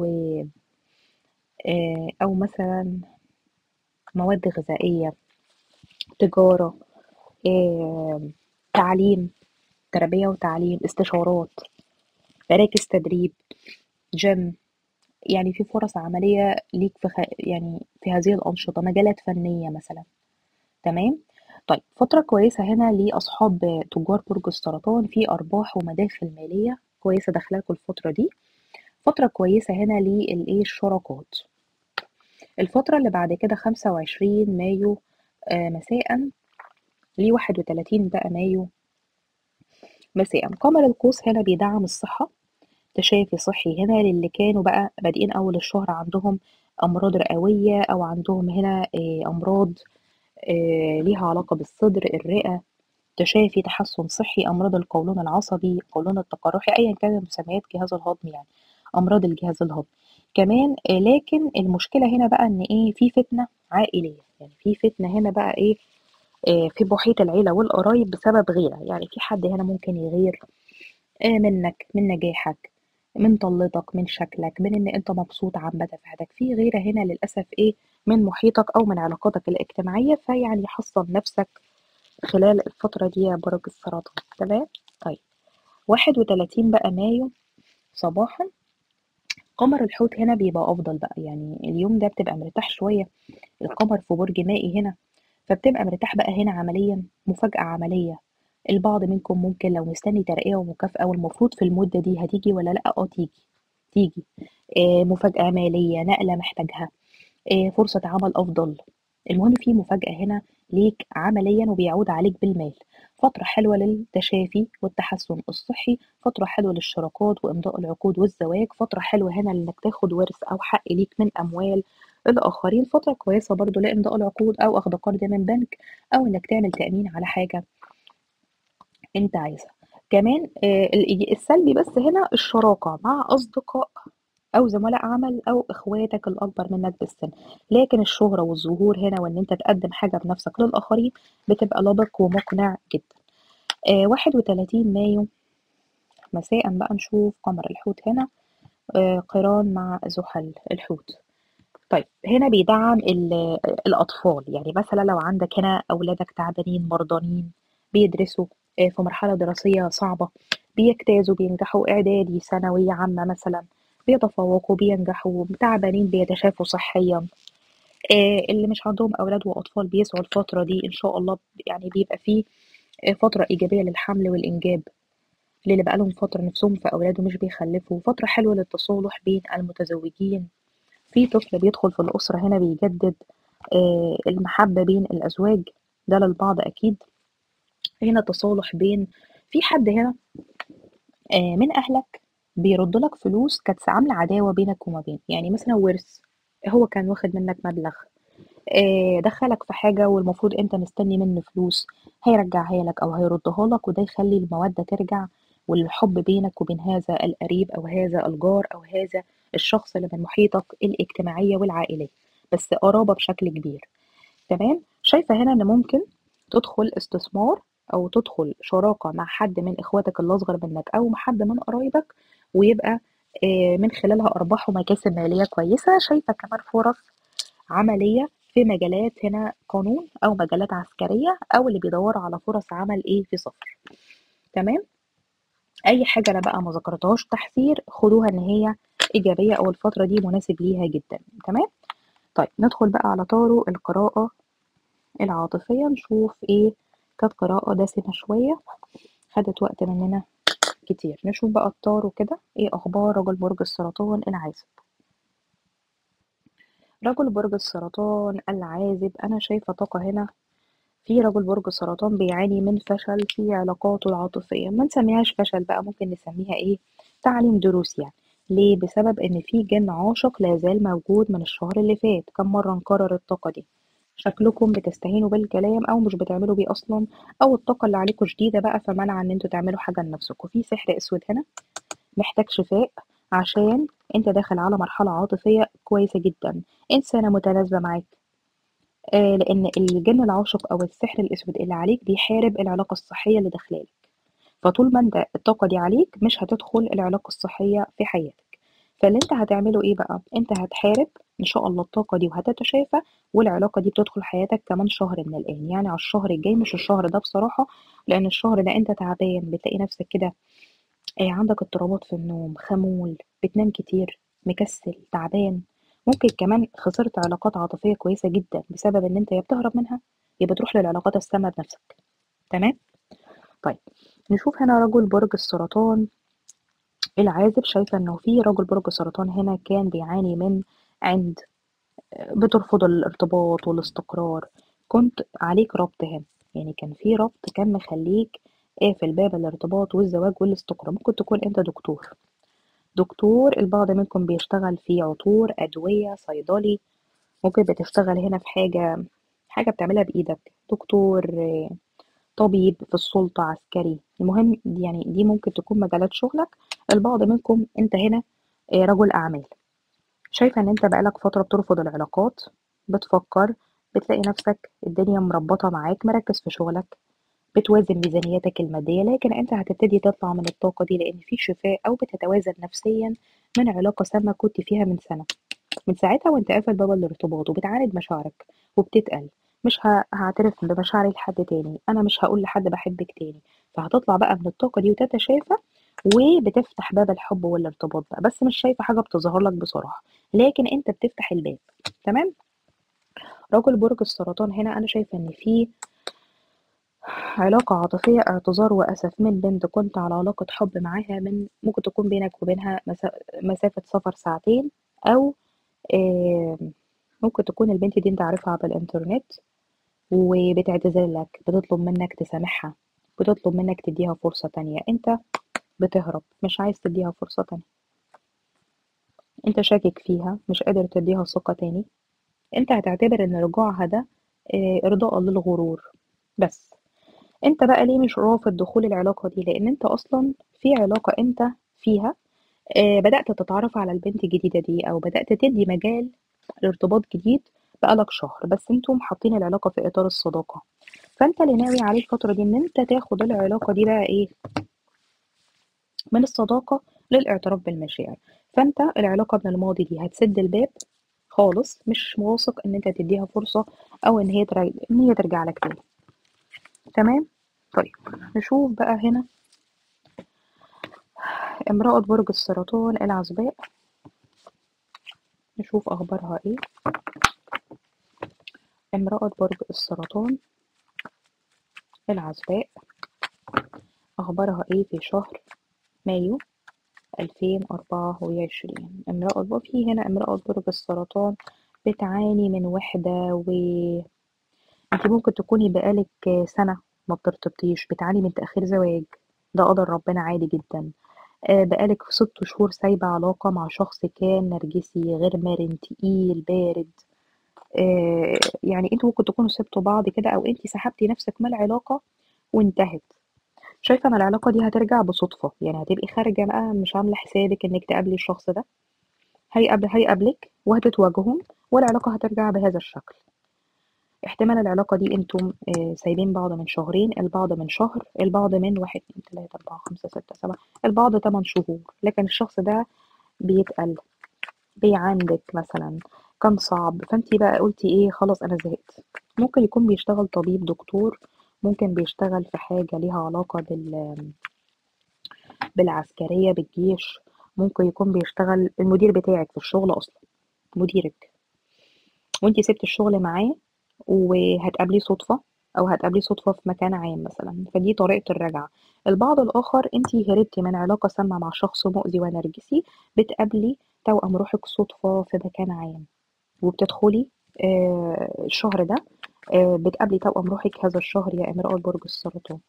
أو مثلا مواد غذائية تجارة تعليم تربية وتعليم استشارات مراكز تدريب جيم يعني في فرص عملية ليك في خ... يعني في هذه الأنشطة مجالات فنية مثلا تمام طيب فترة كويسة هنا لأصحاب تجار برج السرطان في أرباح ومداخل مالية كويسة داخلاكوا الفترة دي فترة كويسة هنا للإيه الشراكات الفترة اللي بعد كده خمسة وعشرين مايو آه مساء ليه واحد وتلاتين بقى مايو مساء قمر القوس هنا بيدعم الصحة تشافي صحي هنا للي كانوا بقى بادئين أول الشهر عندهم أمراض رئوية أو عندهم هنا آه، أمراض آه، ليها علاقة بالصدر الرئة تشافي تحسن صحي أمراض القولون العصبي القولون التقرحي أيا كان مسميات جهاز الهضم يعني أمراض الجهاز الهضمي كمان آه، لكن المشكلة هنا بقى إن إيه في فتنة عائلية يعني في فتنة هنا بقى إيه آه، في محيط العيلة والقرايب بسبب غيرة يعني في حد هنا ممكن يغير آه، منك من نجاحك من طلتك من شكلك من ان انت مبسوط عامة في حياتك في غيرة هنا للأسف ايه من محيطك او من علاقاتك الاجتماعية فيعني حصن نفسك خلال الفترة دي يا برج السرطان تمام طيب واحد وتلاتين بقى مايو صباحا قمر الحوت هنا بيبقى أفضل بقى يعني اليوم ده بتبقى مرتاح شوية القمر في برج مائي هنا فبتبقى مرتاح بقى هنا عمليا مفاجأة عملية البعض منكم ممكن لو مستني ترقية ومكافأة والمفروض في المدة دي هتيجي ولا لأ اه تيجي تيجي آه مفاجأة مالية نقلة محتاجها آه فرصة عمل أفضل المهم في مفاجأة هنا ليك عمليا وبيعود عليك بالمال فترة حلوة للتشافي والتحسن الصحي فترة حلوة للشراكات وإمضاء العقود والزواج فترة حلوة هنا لإنك تاخد ورث أو حق ليك من أموال الآخرين فترة كويسة برضو لإمضاء العقود أو أخذ قرض من بنك أو إنك تعمل تأمين على حاجة أنت عايزها كمان آه، السلبي بس هنا الشراكة مع أصدقاء أو زملاء عمل أو إخواتك الأكبر منك بالسن لكن الشهرة والظهور هنا وإن أنت تقدم حاجة بنفسك للآخرين بتبقى لبق ومقنع جدا آه 31 مايو مساء بقى نشوف قمر الحوت هنا آه قران مع زحل الحوت طيب هنا بيدعم ال- الأطفال يعني مثلا لو عندك هنا أولادك تعبانين مرضانين بيدرسوا آه، في مرحلة دراسية صعبة بيجتازوا بينجحوا إعدادي ثانوية عامة مثلا بيتفوقوا بينجحوا تعبانين بيتشافوا صحيا آه، اللي مش عندهم أولاد وأطفال بيسعوا الفترة دي إن شاء الله يعني بيبقى فيه آه، فترة إيجابية للحمل والإنجاب للي بقالهم فترة نفسهم في أولاد ومش بيخلفوا فترة حلوة للتصالح بين المتزوجين في طفل بيدخل في الأسرة هنا بيجدد آه، المحبة بين الأزواج ده للبعض أكيد هنا تصالح بين في حد هنا آه، من أهلك بيرد لك فلوس كانت عاملة عداوة بينك وما بين يعني مثلا ورث هو كان واخد منك مبلغ آه، دخلك في حاجة والمفروض انت مستني منه فلوس هيرجعها لك او هيردها لك وده يخلي المودة ترجع والحب بينك وبين هذا القريب او هذا الجار او هذا الشخص اللي من محيطك الاجتماعية والعائلية بس قرابة بشكل كبير تمام شايفة هنا ان ممكن تدخل استثمار او تدخل شراكة مع حد من اخواتك اللي اصغر منك او مع حد من قرايبك ويبقى آه، من خلالها ارباح ومكاسب مالية كويسة شايفة كمان فرص عملية في مجالات هنا قانون أو مجالات عسكرية أو اللي بيدوروا على فرص عمل إيه في سفر تمام أي حاجة أنا بقى ما ذكرتهاش تحذير خدوها إن هي إيجابية أو الفترة دي مناسب ليها جدا تمام طيب ندخل بقى على طارو القراءة العاطفية نشوف إيه كانت قراءة دسمة شوية خدت وقت مننا كتير نشوف بقى الطارو كده إيه أخبار رجل برج السرطان العازب رجل برج السرطان العازب أنا شايفة طاقة هنا في رجل برج السرطان بيعاني من فشل في علاقاته العاطفية ما نسميهاش فشل بقى ممكن نسميها ايه تعليم دروس يعني ليه بسبب ان في جن عاشق لازال موجود من الشهر اللي فات كم مرة نكرر الطاقة دي شكلكم بتستهينوا بالكلام او مش بتعملوا بيه اصلا او الطاقة اللي عليكم شديدة بقى فمنع ان انتوا تعملوا حاجة لنفسكم في سحر اسود هنا محتاج شفاء عشان انت داخل على مرحلة عاطفية كويسة جدا انسانة متناسبة معاك آه لان الجن العاشق او السحر الاسود اللي عليك بيحارب العلاقة الصحية اللي داخلالك فطول ما انت الطاقة دي عليك مش هتدخل العلاقة الصحية في حياتك فاللي انت هتعمله ايه بقى انت هتحارب ان شاء الله الطاقة دي وهتتشافى والعلاقة دي بتدخل حياتك كمان شهر من الآن يعني على الشهر الجاي مش الشهر ده بصراحة لأن الشهر ده انت تعبان بتلاقي نفسك كده آه، عندك اضطرابات في النوم خمول بتنام كتير مكسل تعبان ممكن كمان خسرت علاقات عاطفية كويسة جدا بسبب ان انت يا بتهرب منها يا بتروح للعلاقات السامة بنفسك تمام طيب نشوف هنا رجل برج السرطان العازب شايفة انه في رجل برج السرطان هنا كان بيعاني من عند بترفض الارتباط والاستقرار كنت عليك ربط هنا يعني كان في ربط كان مخليك قافل باب الارتباط والزواج والاستقرار ممكن تكون انت دكتور دكتور البعض منكم بيشتغل في عطور أدوية صيدلي ممكن بتشتغل هنا في حاجة حاجة بتعملها بإيدك دكتور آه، طبيب في السلطة عسكري المهم دي- يعني دي ممكن تكون مجالات شغلك البعض منكم انت هنا آه، رجل أعمال شايفة ان انت بقالك فترة بترفض العلاقات بتفكر بتلاقي نفسك الدنيا مربطة معاك مركز في شغلك بتوازن ميزانيتك المادية لكن انت هتبتدي تطلع من الطاقة دي لان في شفاء او بتتوازن نفسيا من علاقة سامة كنت فيها من سنة من ساعتها وانت قافل باب الارتباط وبتعاند مشاعرك وبتتقل مش ه- هعترف بمشاعري لحد تاني انا مش هقول لحد بحبك تاني فهتطلع بقى من الطاقة دي وتتشافى وبتفتح باب الحب والارتباط بقى بس مش شايفة حاجة بتظهر لك بصراحة لكن انت بتفتح الباب تمام رجل برج السرطان هنا انا شايفة ان في علاقة عاطفية اعتذار وأسف من بنت كنت على علاقة حب معاها من ممكن تكون بينك وبينها مسا- مسافة سفر ساعتين أو آم، ممكن تكون البنت دي انت عارفها عبر الانترنت وبتعتذر لك بتطلب منك تسامحها بتطلب منك تديها فرصة تانية انت بتهرب مش عايز تديها فرصة تانية انت شاكك فيها مش قادر تديها ثقة تاني انت هتعتبر ان رجوعها ده آه، ارضاء للغرور بس انت بقى ليه مش رافض دخول العلاقة دي لان انت اصلا في علاقة انت فيها آه بدأت تتعرف على البنت الجديدة دي أو بدأت تدي مجال لارتباط جديد بقالك شهر بس انتم حاطين العلاقة في إطار الصداقة فانت اللي ناوي عليه الفترة دي ان انت تاخد العلاقة دي بقى ايه من الصداقة للاعتراف بالمشاعر فانت العلاقة من الماضي دي هتسد الباب خالص مش واثق ان انت تديها فرصة او ان هي ترجع ان هي ترجع لك تاني تمام طيب نشوف بقى هنا امرأة برج السرطان العزباء نشوف اخبارها ايه امرأة برج السرطان العزباء اخبارها ايه في شهر مايو 2024 امرأة في هنا امرأة برج السرطان بتعاني من وحدة و انت ممكن تكوني بقالك سنة ما بترتبطيش بتعاني من تأخير زواج ده قدر ربنا عادي جدا آه، بقالك ست شهور سايبة علاقة مع شخص كان نرجسي غير مرن تقيل بارد آه، يعني انتوا ممكن تكونوا سبتوا بعض كده او انت سحبتي نفسك من العلاقة وانتهت شايفة ان العلاقة دي هترجع بصدفة يعني هتبقي خارجة بقى مش عاملة حسابك انك تقابلي الشخص ده هيقابل هيقابلك وهتتواجهوا والعلاقة هترجع بهذا الشكل احتمال العلاقة دي انتم آه، سايبين بعض من شهرين البعض من شهر البعض من واحد اتنين تلاتة أربعة خمسة ستة سبعة البعض تمن شهور لكن الشخص ده بيتقل بيعاندك مثلا كان صعب فانتي بقى قلتي ايه خلاص انا زهقت ممكن يكون بيشتغل طبيب دكتور ممكن بيشتغل في حاجة ليها علاقة بال بالعسكرية بالجيش ممكن يكون بيشتغل المدير بتاعك في الشغل أصلا مديرك وانتي سبت الشغل معاه وهتقابليه صدفة أو هتقابليه صدفة في مكان عام مثلا فدي طريقة الرجعة البعض الآخر انتي هربتي من علاقة سامة مع شخص مؤذي ونرجسي بتقابلي توأم روحك صدفة في مكان عام وبتدخلي آه الشهر ده آه بتقابلي توأم روحك هذا الشهر يا امرأة برج السرطان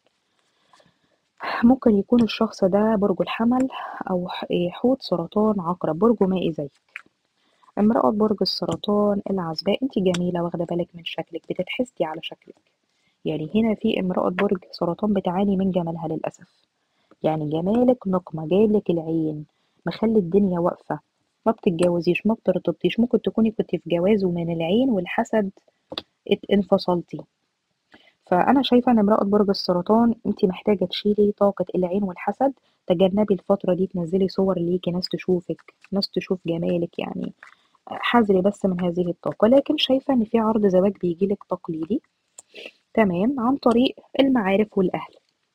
ممكن يكون الشخص ده برج الحمل أو ح- آه، حوت سرطان عقرب برج مائي زيك امرأة برج السرطان العزباء انت جميلة واخدة بالك من شكلك بتتحسدي على شكلك يعني هنا في امرأة برج سرطان بتعاني من جمالها للأسف يعني جمالك نقمة جايلك العين مخلي الدنيا واقفة ما بتتجوزيش ما بترتبطيش ممكن تكوني كنت في جواز ومن العين والحسد ات- انفصلتي فأنا شايفة إن امرأة برج السرطان انتي محتاجة تشيلي طاقة العين والحسد تجنبي الفترة دي تنزلي صور ليكي ناس تشوفك ناس تشوف جمالك يعني حذري بس من هذه الطاقة لكن شايفة إن في عرض زواج بيجيلك تقليدي تمام عن طريق المعارف والأهل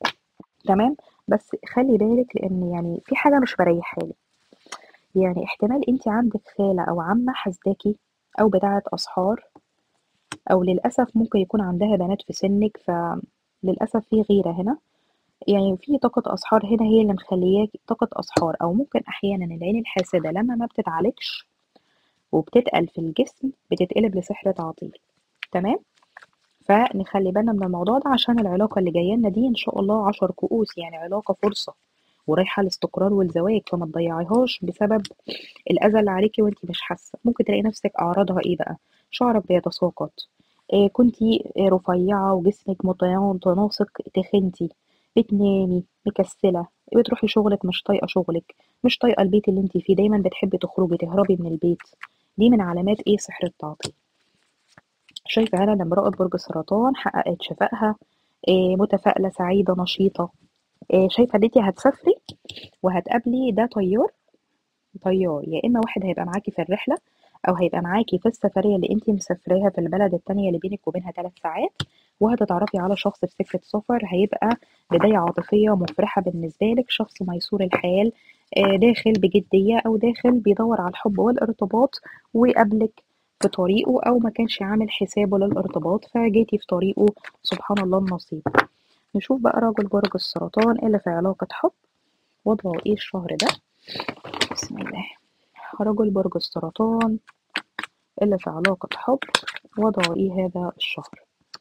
تمام بس خلي بالك لأن يعني في حاجة مش مريحالي يعني احتمال انت عندك خالة أو عمة حاسداكي أو بتاعة أسحار أو للأسف ممكن يكون عندها بنات في سنك فللأسف في غيرة هنا يعني في طاقة أسحار هنا هي اللي مخلياك طاقة أسحار أو ممكن أحيانا العين الحاسدة لما ما بتتعالجش وبتتقل في الجسم بتتقلب لسحر تعطيل تمام فنخلي بالنا من الموضوع ده عشان العلاقة اللي جاية لنا دي إن شاء الله عشر كؤوس يعني علاقة فرصة ورايحة الاستقرار والزواج فما تضيعيهاش بسبب الأذى اللي عليكي وانتي مش حاسة ممكن تلاقي نفسك أعراضها ايه بقى شعرك بيتساقط إيه كنتي رفيعة وجسمك متناسق تخنتي بتنامي مكسلة بتروحي شغلك مش طايقة شغلك مش طايقة البيت اللي انتي فيه دايما بتحبي تخرجي تهربي من البيت دي من علامات ايه سحر التعطيل شايفة هنا ان امرأة برج السرطان حققت شفائها إيه متفائلة سعيدة نشيطة إيه شايفة ان انتي هتسافري وهتقابلي ده طيار طيار يا اما واحد هيبقى معاكي في الرحله او هيبقى معاكي في السفريه اللي انتي مسافراها في البلد التانية اللي بينك وبينها ثلاث ساعات وهتتعرفي على شخص في سكه سفر هيبقى بدايه عاطفيه مفرحه بالنسبه لك شخص ميسور الحال آه، داخل بجديه او داخل بيدور على الحب والارتباط وقابلك في طريقه او ما كانش عامل حسابه للارتباط فجيتي في طريقه سبحان الله النصيب نشوف بقى راجل برج السرطان اللي في علاقه حب وضعه ايه الشهر ده بسم الله رجل برج السرطان اللي في علاقة حب وضعه ايه هذا الشهر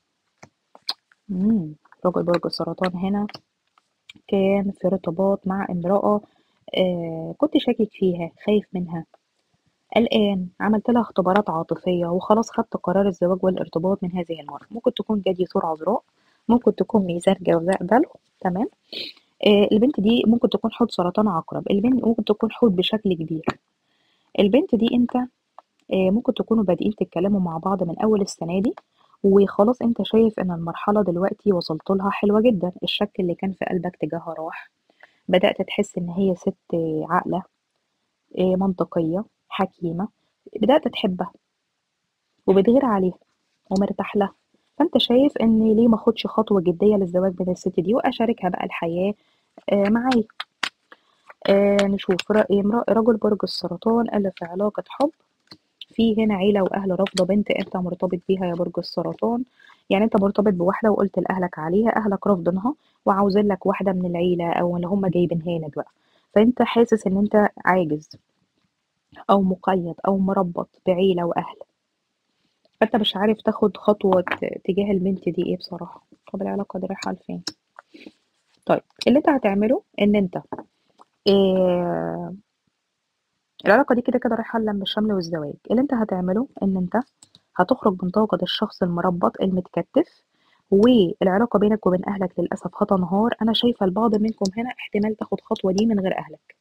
مم. رجل برج السرطان هنا كان في ارتباط مع امرأة آه كنت شاكك فيها خايف منها قلقان عملت لها اختبارات عاطفية وخلاص خدت قرار الزواج والارتباط من هذه المرة ممكن تكون جدي ثور عذراء ممكن تكون ميزان جوزاء دلو تمام آه، البنت دي ممكن تكون حوض سرطان عقرب البنت ممكن تكون حوض بشكل كبير البنت دي انت آه، ممكن تكونوا بادئين تتكلموا مع بعض من اول السنه دي وخلاص انت شايف ان المرحله دلوقتي وصلت لها حلوه جدا الشك اللي كان في قلبك تجاهها راح بدات تحس ان هي ست عاقله آه، منطقيه حكيمه بدات تحبها وبتغير عليها ومرتاح لها فانت شايف ان ليه ما اخدش خطوه جديه للزواج من الست دي واشاركها بقى الحياه آه، معايا آه نشوف ر- امرأة رجل برج السرطان اللي في علاقة حب في هنا عيلة وأهل رافضة بنت أنت مرتبط بيها يا برج السرطان يعني أنت مرتبط بواحدة وقلت لأهلك عليها أهلك رافضينها وعاوزين لك واحدة من العيلة أو اللي هم جايبينها لك بقى فأنت حاسس إن أنت عاجز أو مقيد أو مربط بعيلة وأهل فأنت مش عارف تاخد خطوة ت- تجاه البنت دي إيه بصراحة طب العلاقة دي رايحة لفين طيب اللي أنت هتعمله إن أنت إيه العلاقة دي كده كده رايحة للم الشمل والزواج اللي انت هتعمله ان انت هتخرج من طاقة الشخص المربط المتكتف والعلاقة بينك وبين أهلك للأسف هتنهار أنا شايفة البعض منكم هنا احتمال تاخد خطوة دي من غير أهلك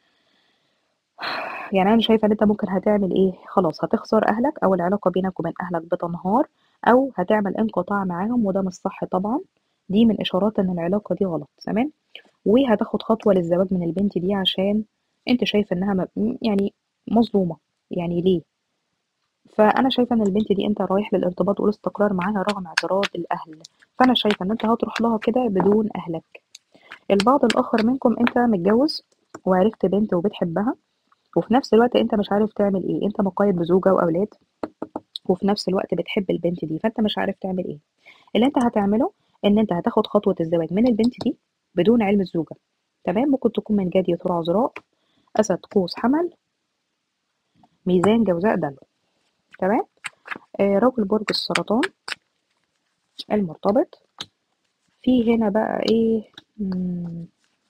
يعني أنا شايفة إن أنت ممكن هتعمل إيه خلاص هتخسر أهلك أو العلاقة بينك وبين أهلك بتنهار أو هتعمل انقطاع معاهم وده مش صح طبعا دي من إشارات إن العلاقة دي غلط تمام وهتاخد خطوة للزواج من البنت دي عشان أنت شايف إنها م- يعني مظلومة يعني ليه فأنا شايفة إن البنت دي أنت رايح للارتباط والاستقرار معاها رغم اعتراض الأهل فأنا شايفة إن أنت هتروح لها كده بدون أهلك البعض الآخر منكم أنت متجوز وعرفت بنت وبتحبها وفي نفس الوقت أنت مش عارف تعمل إيه أنت مقيد بزوجة وأولاد وفي نفس الوقت بتحب البنت دي فأنت مش عارف تعمل إيه اللي أنت هتعمله إن أنت هتاخد خطوة الزواج من البنت دي بدون علم الزوجة تمام ممكن تكون من جدي ثور عذراء أسد قوس حمل ميزان جوزاء دلو تمام آه رجل برج السرطان المرتبط في هنا بقى ايه مم.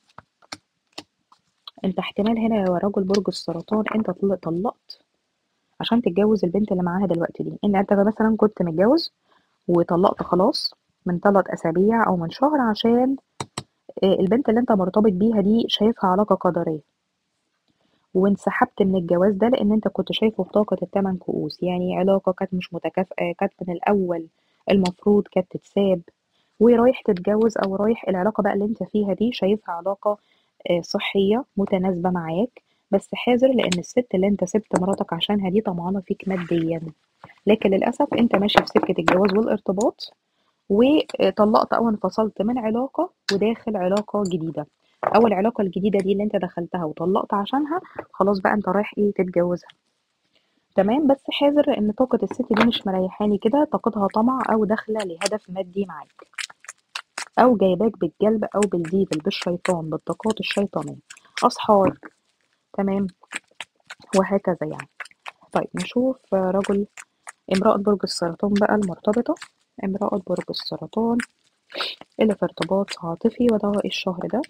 انت احتمال هنا يا رجل برج السرطان انت طل- طلقت عشان تتجوز البنت اللي معاها دلوقتي دي ان انت مثلا كنت متجوز وطلقت خلاص من ثلاث اسابيع او من شهر عشان آه، البنت اللي انت مرتبط بيها دي شايفها علاقة قدرية وانسحبت من الجواز ده لان انت كنت شايفه بطاقة الثمان كؤوس يعني علاقة كانت مش متكافئة كانت من الاول المفروض كانت تتساب ورايح تتجوز او رايح العلاقة بقى اللي انت فيها دي شايفها علاقة آه، صحية متناسبة معاك بس حذر لان الست اللي انت سبت مراتك عشانها دي طمعانة فيك ماديا لكن للأسف انت ماشي في سكة الجواز والارتباط وطلقت او انفصلت من علاقة وداخل علاقة جديدة او العلاقة الجديدة دي اللي انت دخلتها وطلقت عشانها خلاص بقى انت رايح ايه تتجوزها تمام بس حذر ان طاقة الست دي مش مريحاني كده طاقتها طمع او داخلة لهدف مادي معاك او جايباك بالجلب او بالديفل بالشيطان بالطاقات الشيطانية اسحار تمام وهكذا يعني طيب نشوف آه، رجل امرأة برج السرطان بقى المرتبطة امرأة برج السرطان اللي في ارتباط عاطفي وده الشهر ده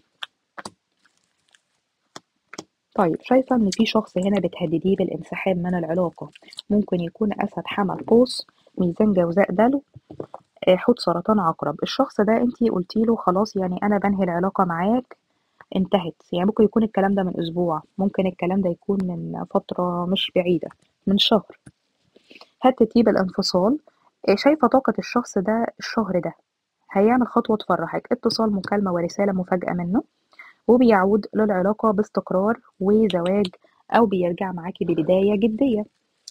طيب شايفة إن في شخص هنا بتهدديه بالانسحاب من العلاقة ممكن يكون أسد حمل قوس ميزان جوزاء دلو آه، حوت سرطان عقرب الشخص ده انتي قلتي له خلاص يعني أنا بنهي العلاقة معاك انتهت يعني ممكن يكون الكلام ده من أسبوع ممكن الكلام ده يكون من فترة مش بعيدة من شهر هتتيب الانفصال آه، شايفة طاقة الشخص ده الشهر ده هيعمل خطوة تفرحك اتصال مكالمة ورسالة مفاجأة منه وبيعود للعلاقة باستقرار وزواج أو بيرجع معاكي ببداية جدية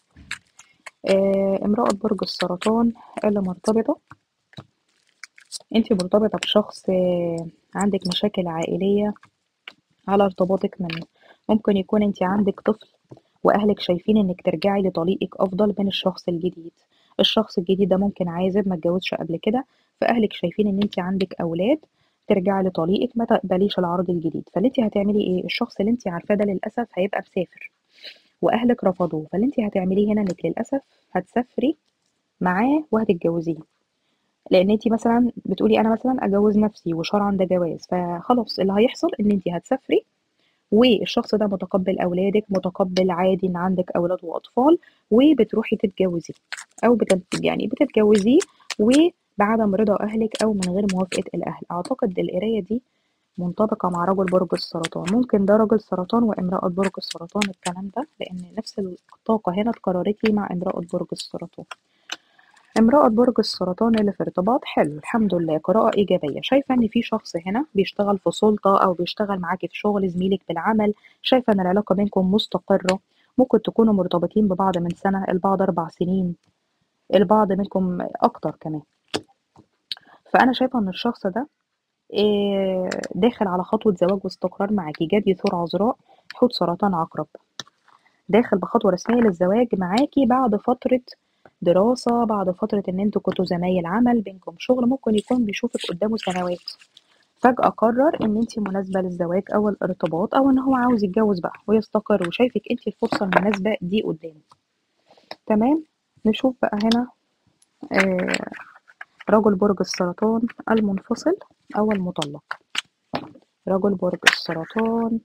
آه، امرأة برج السرطان اللي مرتبطة انتي مرتبطة بشخص آه، عندك مشاكل عائلية على ارتباطك منه ممكن يكون انتي عندك طفل واهلك شايفين انك ترجعي لطليقك افضل من الشخص الجديد الشخص الجديد ده ممكن عازب ما اتجوزش قبل كده فاهلك شايفين ان انتي عندك اولاد ترجعي لطليقك ما تقبليش العرض الجديد فاللي انتي هتعملي ايه الشخص اللي انتي عارفاه ده للاسف هيبقى مسافر واهلك رفضوه فاللي انتي هتعمليه هنا انك للاسف هتسافري معاه وهتتجوزيه لان انتي مثلا بتقولي انا مثلا اجوز نفسي وشرعا ده جواز فخلاص اللي هيحصل ان انتي هتسافري والشخص ده متقبل اولادك متقبل عادي ان عندك اولاد واطفال وبتروحي تتجوزي او بتت... يعني بتتجوزيه وبعدم رضا اهلك او من غير موافقه الاهل اعتقد القرايه دي منطبقة مع رجل برج السرطان ممكن ده رجل سرطان وامرأة برج السرطان الكلام ده لأن نفس الطاقة هنا اتكررت لي مع امرأة برج السرطان امرأة برج السرطان اللي في ارتباط حلو الحمد لله قراءة إيجابية شايفة إن في شخص هنا بيشتغل في سلطة أو بيشتغل معاكي في شغل زميلك بالعمل شايفة إن العلاقة بينكم مستقرة ممكن تكونوا مرتبطين ببعض من سنة البعض أربع سنين البعض منكم أكتر كمان فأنا شايفة إن الشخص ده إيه، داخل على خطوة زواج واستقرار معاكي جدي ثور عذراء حوت سرطان عقرب داخل بخطوة رسمية للزواج معاكي بعد فترة دراسة بعد فترة ان انتوا كنتوا زمايل عمل بينكم شغل ممكن يكون بيشوفك قدامه سنوات فجأة قرر ان انتي مناسبة للزواج او الارتباط او ان هو عاوز يتجوز بقى ويستقر وشايفك انتي الفرصة المناسبة دي قدامه تمام نشوف بقى هنا آه رجل برج السرطان المنفصل او المطلق رجل برج السرطان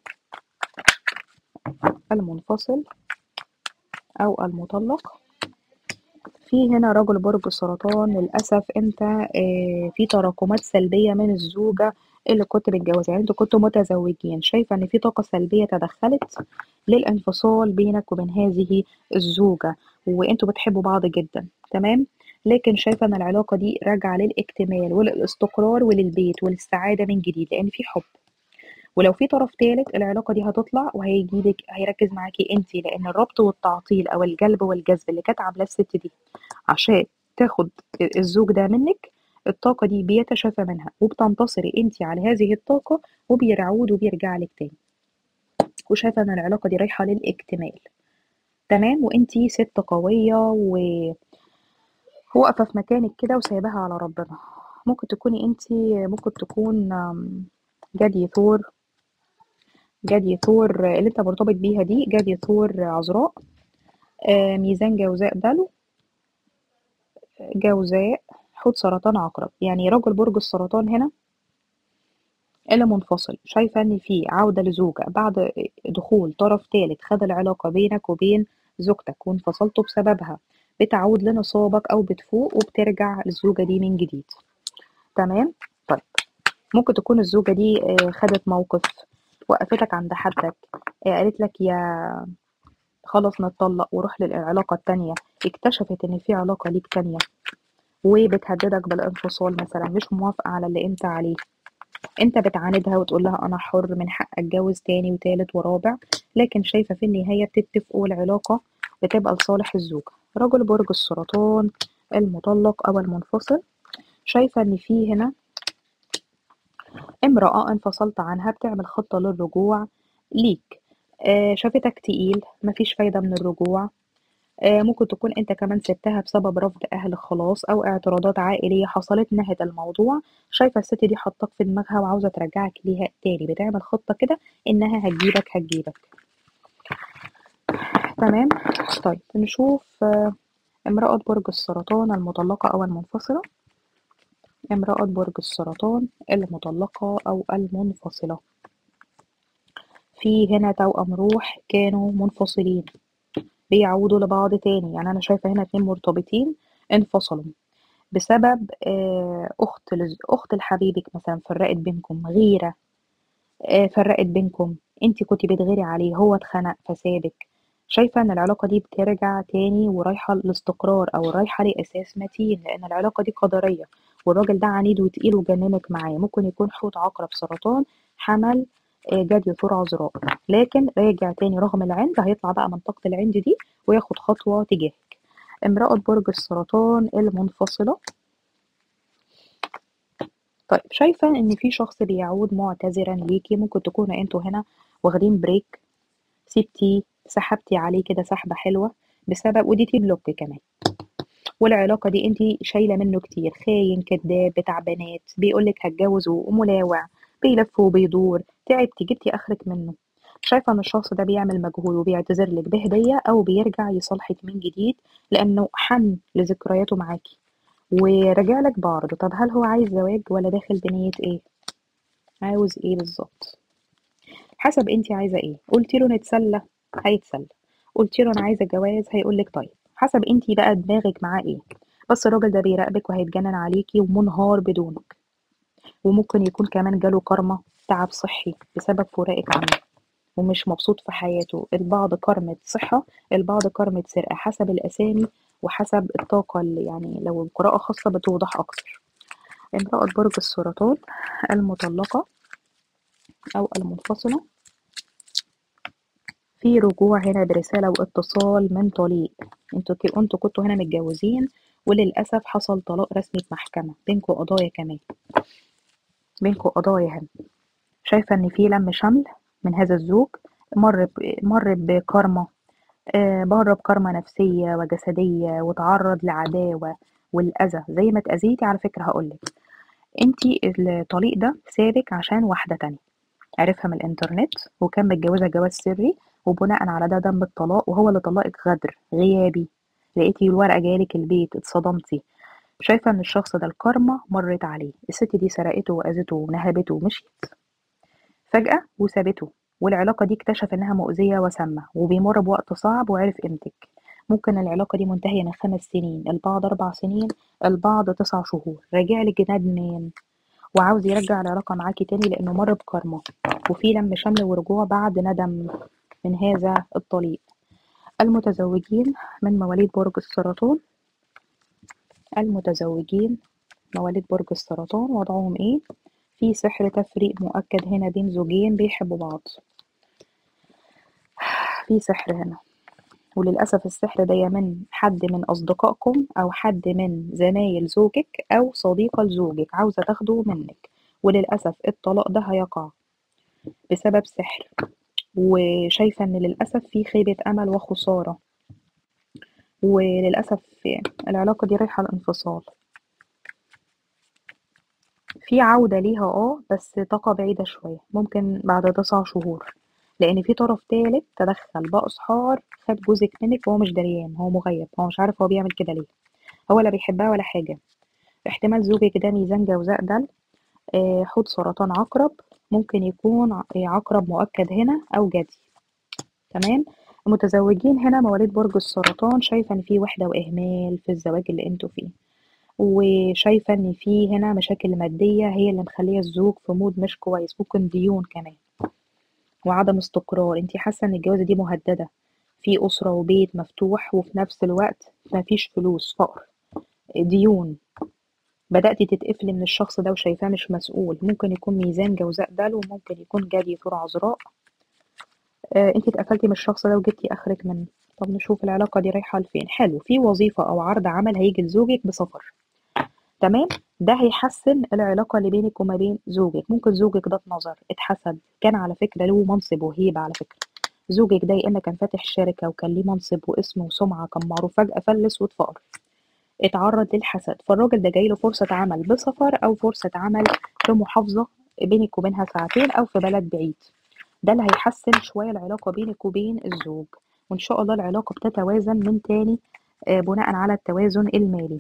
المنفصل او المطلق في هنا رجل برج السرطان للأسف انت آه، في تراكمات سلبية من الزوجة اللي كنت متجوزة يعني انتوا كنتوا متزوجين شايفة ان في طاقة سلبية تدخلت للانفصال بينك وبين هذه الزوجة وانتوا بتحبوا بعض جدا تمام لكن شايفة ان العلاقة دي راجعة للاكتمال وللاستقرار وللبيت وللسعادة من جديد لان في حب ولو في طرف تالت العلاقة دي هتطلع وهيجيلك هيركز معاكي انتي لان الربط والتعطيل او الجلب والجذب اللي كانت عاملاه الست دي عشان تاخد الزوج ده منك الطاقة دي بيتشافى منها وبتنتصري انتي على هذه الطاقة وبيرعود وبيرجع لك تاني وشايفة ان العلاقة دي رايحة للاكتمال تمام وانتي ست قوية و واقفة في مكانك كده وسايباها على ربنا ممكن تكوني انتي ممكن تكون آم، جدي ثور جدي ثور اللي انت مرتبط بيها دي جدي ثور عذراء آه، ميزان جوزاء دلو جوزاء حوت سرطان عقرب يعني رجل برج السرطان هنا اللي منفصل شايفة ان في عودة لزوجة بعد دخول طرف ثالث خد العلاقة بينك وبين زوجتك وانفصلتوا بسببها بتعود لنصابك او بتفوق وبترجع للزوجة دي من جديد تمام طيب ممكن تكون الزوجة دي آه، خدت موقف وقفتك عند حدك آه، قالت لك يا خلاص نتطلق وروح للعلاقة التانية اكتشفت ان في علاقة ليك تانية وبتهددك بالانفصال مثلا مش موافقة على اللي انت عليه انت بتعاندها وتقول لها انا حر من حق اتجوز تاني وتالت ورابع لكن شايفة في النهاية بتتفقوا العلاقة بتبقى لصالح الزوج رجل برج السرطان المطلق او المنفصل شايفة ان في هنا امرأة انفصلت عنها بتعمل خطة للرجوع ليك آه، شافتك تقيل مفيش فايدة من الرجوع آه، ممكن تكون انت كمان سبتها بسبب رفض اهل خلاص او اعتراضات عائلية حصلت نهت الموضوع شايفة الست دي حطاك في دماغها وعاوزة ترجعك ليها تاني بتعمل خطة كده انها هتجيبك هتجيبك تمام طيب نشوف آه، امرأة برج السرطان المطلقة او المنفصلة امرأة برج السرطان المطلقة او المنفصلة في هنا توأم روح كانوا منفصلين بيعودوا لبعض تاني يعني أنا شايفة هنا اتنين مرتبطين انفصلوا بسبب آه، أخت لز- أخت لحبيبك مثلا فرقت بينكم غيرة آه، فرقت بينكم انتي كنتي بتغيري عليه هو اتخنق فسابك شايفة ان العلاقة دي بترجع تاني ورايحة لاستقرار او رايحة لأساس متين لأن العلاقة دي قدرية والراجل ده عنيد وتقيل وجننك معاه ممكن يكون حوت عقرب سرطان حمل آه، جدي ثور عذراء لكن راجع تاني رغم العند هيطلع بقى منطقة العند دي وياخد خطوة تجاهك امرأة برج السرطان المنفصلة طيب شايفة ان في شخص بيعود معتذرا ليكي ممكن تكونوا انتوا هنا واخدين بريك سبتي سحبتي عليه كده سحبة حلوة بسبب وديتي بلوك كمان والعلاقة دي انتي شايلة منه كتير خاين كداب بتاع بنات بيقولك هتجوز وملاوع بيلف وبيدور تعبتي جبتي اخرك منه شايفة ان الشخص ده بيعمل مجهود وبيعتذر لك بهدية او بيرجع يصالحك من جديد لانه حن لذكرياته معاكي ورجع لك بعرض طب هل هو عايز زواج ولا داخل بنية ايه عاوز ايه بالظبط حسب انتي عايزة ايه قلتي له نتسلى هيتسلى قلتي له انا عايزة جواز هيقولك طيب حسب انتي بقى دماغك معاه ايه بس الراجل ده بيراقبك وهيتجنن عليكي ومنهار بدونك وممكن يكون كمان جاله كارما تعب صحي بسبب فراقك عنه ومش مبسوط في حياته البعض كرمة صحة البعض كرمة سرقة حسب الأسامي وحسب الطاقة اللي يعني لو القراءة خاصة بتوضح أكتر امرأة برج السرطان المطلقة أو المنفصلة في رجوع هنا برسالة واتصال من طليق انتوا انتوا كنتوا هنا متجوزين وللأسف حصل طلاق رسمي في محكمة بينكوا قضايا كمان بينكوا قضايا هنا شايفة ان في لم شمل من هذا الزوج مر مر بكرمة آه، مر بكرمة نفسية وجسدية وتعرض لعداوة والأذى زي ما اتأذيتي على فكرة هقولك انتي الطليق ده سابك عشان واحدة تانية عرفها من الانترنت وكان متجوزها جواز سري وبناء على ده دم الطلاق وهو اللي طلقك غدر غيابي لقيتي الورقة جالك البيت اتصدمتي شايفة ان الشخص ده الكارما مرت عليه الست دي سرقته وأذته ونهبته ومشيت فجأة وسابته والعلاقة دي اكتشف انها مؤذية وسامة وبيمر بوقت صعب وعرف قيمتك ممكن العلاقة دي منتهية من خمس سنين البعض أربع سنين البعض تسع شهور راجع لك ندمان وعاوز يرجع العلاقة معاكي تاني لأنه مر بكارما وفي لم شمل ورجوع بعد ندم من هذا الطليق المتزوجين من مواليد برج السرطان المتزوجين مواليد برج السرطان وضعهم ايه في سحر تفريق مؤكد هنا بين زوجين بيحبوا بعض في سحر هنا وللأسف السحر ده يا من حد من أصدقائكم أو حد من زمايل زوجك أو صديقة لزوجك عاوزة تاخده منك وللأسف الطلاق ده هيقع بسبب سحر وشايفة إن للأسف في خيبة أمل وخسارة وللأسف العلاقة دي رايحة الانفصال في عودة ليها اه بس طاقة بعيدة شوية ممكن بعد تسع شهور لأن في طرف تالت تدخل بأسحار خد جوزك منك وهو مش دريان هو مغيب هو مش عارف هو بيعمل كده ليه هو لا بيحبها ولا حاجة احتمال زوجك ده ميزان جوزاء دل آه، حوت سرطان عقرب ممكن يكون عقرب مؤكد هنا أو جدي تمام المتزوجين هنا مواليد برج السرطان شايفة إن في وحدة وإهمال في الزواج اللي انتوا فيه وشايفة إن في هنا مشاكل مادية هي اللي مخلية الزوج في مود مش كويس ممكن ديون كمان وعدم استقرار انتي حاسة إن الجوازة دي مهددة في أسرة وبيت مفتوح وفي نفس الوقت مفيش فلوس فقر ديون بدأتي تتقفلي من الشخص ده وشايفاه مش مسؤول ممكن يكون ميزان جوزاء دلو وممكن يكون جدي ثور عذراء آه انتي اتقفلتي من الشخص ده وجبتي اخرك منه طب نشوف العلاقة دي رايحة لفين حلو في وظيفة أو عرض عمل هيجي لزوجك بسفر تمام ده هيحسن العلاقة اللي بينك وما بين زوجك ممكن زوجك ده اتنظر اتحسد كان على فكرة له منصب وهيبة على فكرة زوجك ده يا إما كان فاتح شركة وكان ليه منصب واسم وسمعة كان معروف فجأة فلس واتفقر اتعرض للحسد فالراجل ده جايله فرصة عمل بسفر أو فرصة عمل في محافظة بينك وبينها ساعتين أو في بلد بعيد ده اللي هيحسن شوية العلاقة بينك وبين الزوج وإن شاء الله العلاقة بتتوازن من تاني آه، بناء على التوازن المالي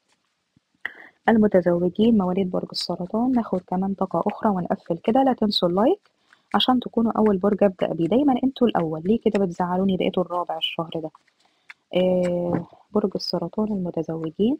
المتزوجين مواليد برج السرطان ناخد كمان طاقة أخرى ونقفل كده لا تنسوا اللايك عشان تكونوا أول برج أبدأ بيه دايما انتوا الأول ليه كده بتزعلوني بقيتوا الرابع الشهر ده آه برج السرطان المتزوجين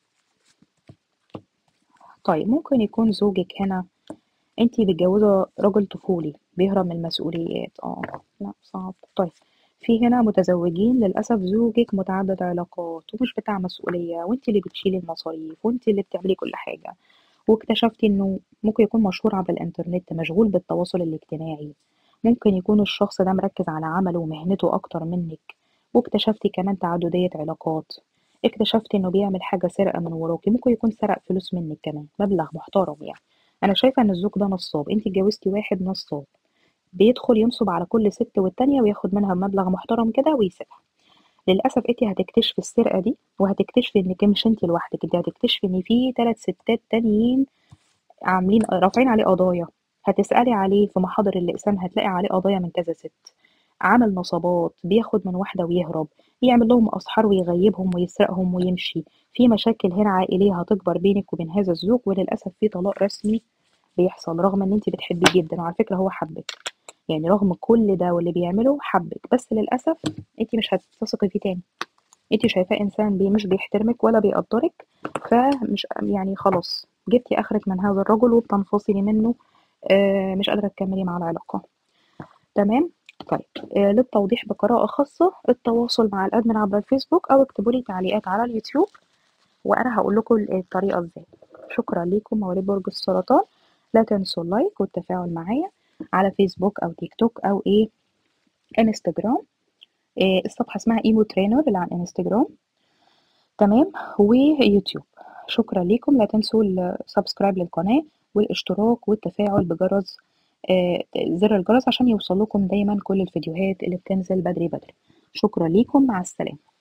طيب ممكن يكون زوجك هنا انتي متجوزة راجل طفولي بيهرب من المسؤوليات اه لا صعب طيب في هنا متزوجين للأسف زوجك متعدد علاقات ومش بتاع مسؤولية وانت اللي بتشيلي المصاريف وانت اللي بتعملي كل حاجة واكتشفتي انه ممكن يكون مشهور عبر الانترنت مشغول بالتواصل الاجتماعي ممكن يكون الشخص ده مركز على عمله ومهنته اكتر منك واكتشفتي كمان تعددية علاقات اكتشفتي انه بيعمل حاجة سرقة من وراكي ممكن يكون سرق فلوس منك كمان مبلغ محترم يعني انا شايفة ان الزوج ده نصاب انت اتجوزتي واحد نصاب بيدخل ينصب على كل ست والتانية وياخد منها مبلغ محترم كده ويسيبها للأسف انتي هتكتشفي السرقة دي وهتكتشفي انك مش انتي لوحدك انتي هتكتشفي ان في تلات ستات تانيين عاملين رافعين عليه قضايا هتسألي عليه في محاضر الأقسام هتلاقي عليه قضايا من كذا ست عامل نصابات بياخد من واحدة ويهرب يعمل لهم أسحار ويغيبهم ويسرقهم ويمشي في مشاكل هنا عائلية هتكبر بينك وبين هذا الزوج وللأسف في طلاق رسمي بيحصل رغم ان انت بتحبيه جدا وعلى فكرة هو حبك يعني رغم كل ده واللي بيعمله حبك بس للأسف انت مش هتثقي فيه تاني انت شايفاه انسان بي مش بيحترمك ولا بيقدرك فمش يعني خلاص جبتي اخرك من هذا الرجل وبتنفصلي منه آه مش قادرة تكملي مع العلاقة تمام طيب آه للتوضيح بقراءة خاصة التواصل مع الأدمن عبر الفيسبوك أو اكتبوا لي تعليقات على اليوتيوب وأنا هقول لكم الطريقة ازاي شكرا ليكم مواليد برج السرطان لا تنسوا اللايك والتفاعل معايا على فيسبوك أو تيك توك أو إيه انستجرام إيه الصفحة اسمها ايمو ترينر اللي على الانستجرام تمام ويوتيوب شكرا ليكم لا تنسوا السبسكرايب للقناة والاشتراك والتفاعل بجرس آه زر الجرس عشان يوصل لكم دايما كل الفيديوهات اللي بتنزل بدري بدري شكرا ليكم مع السلامة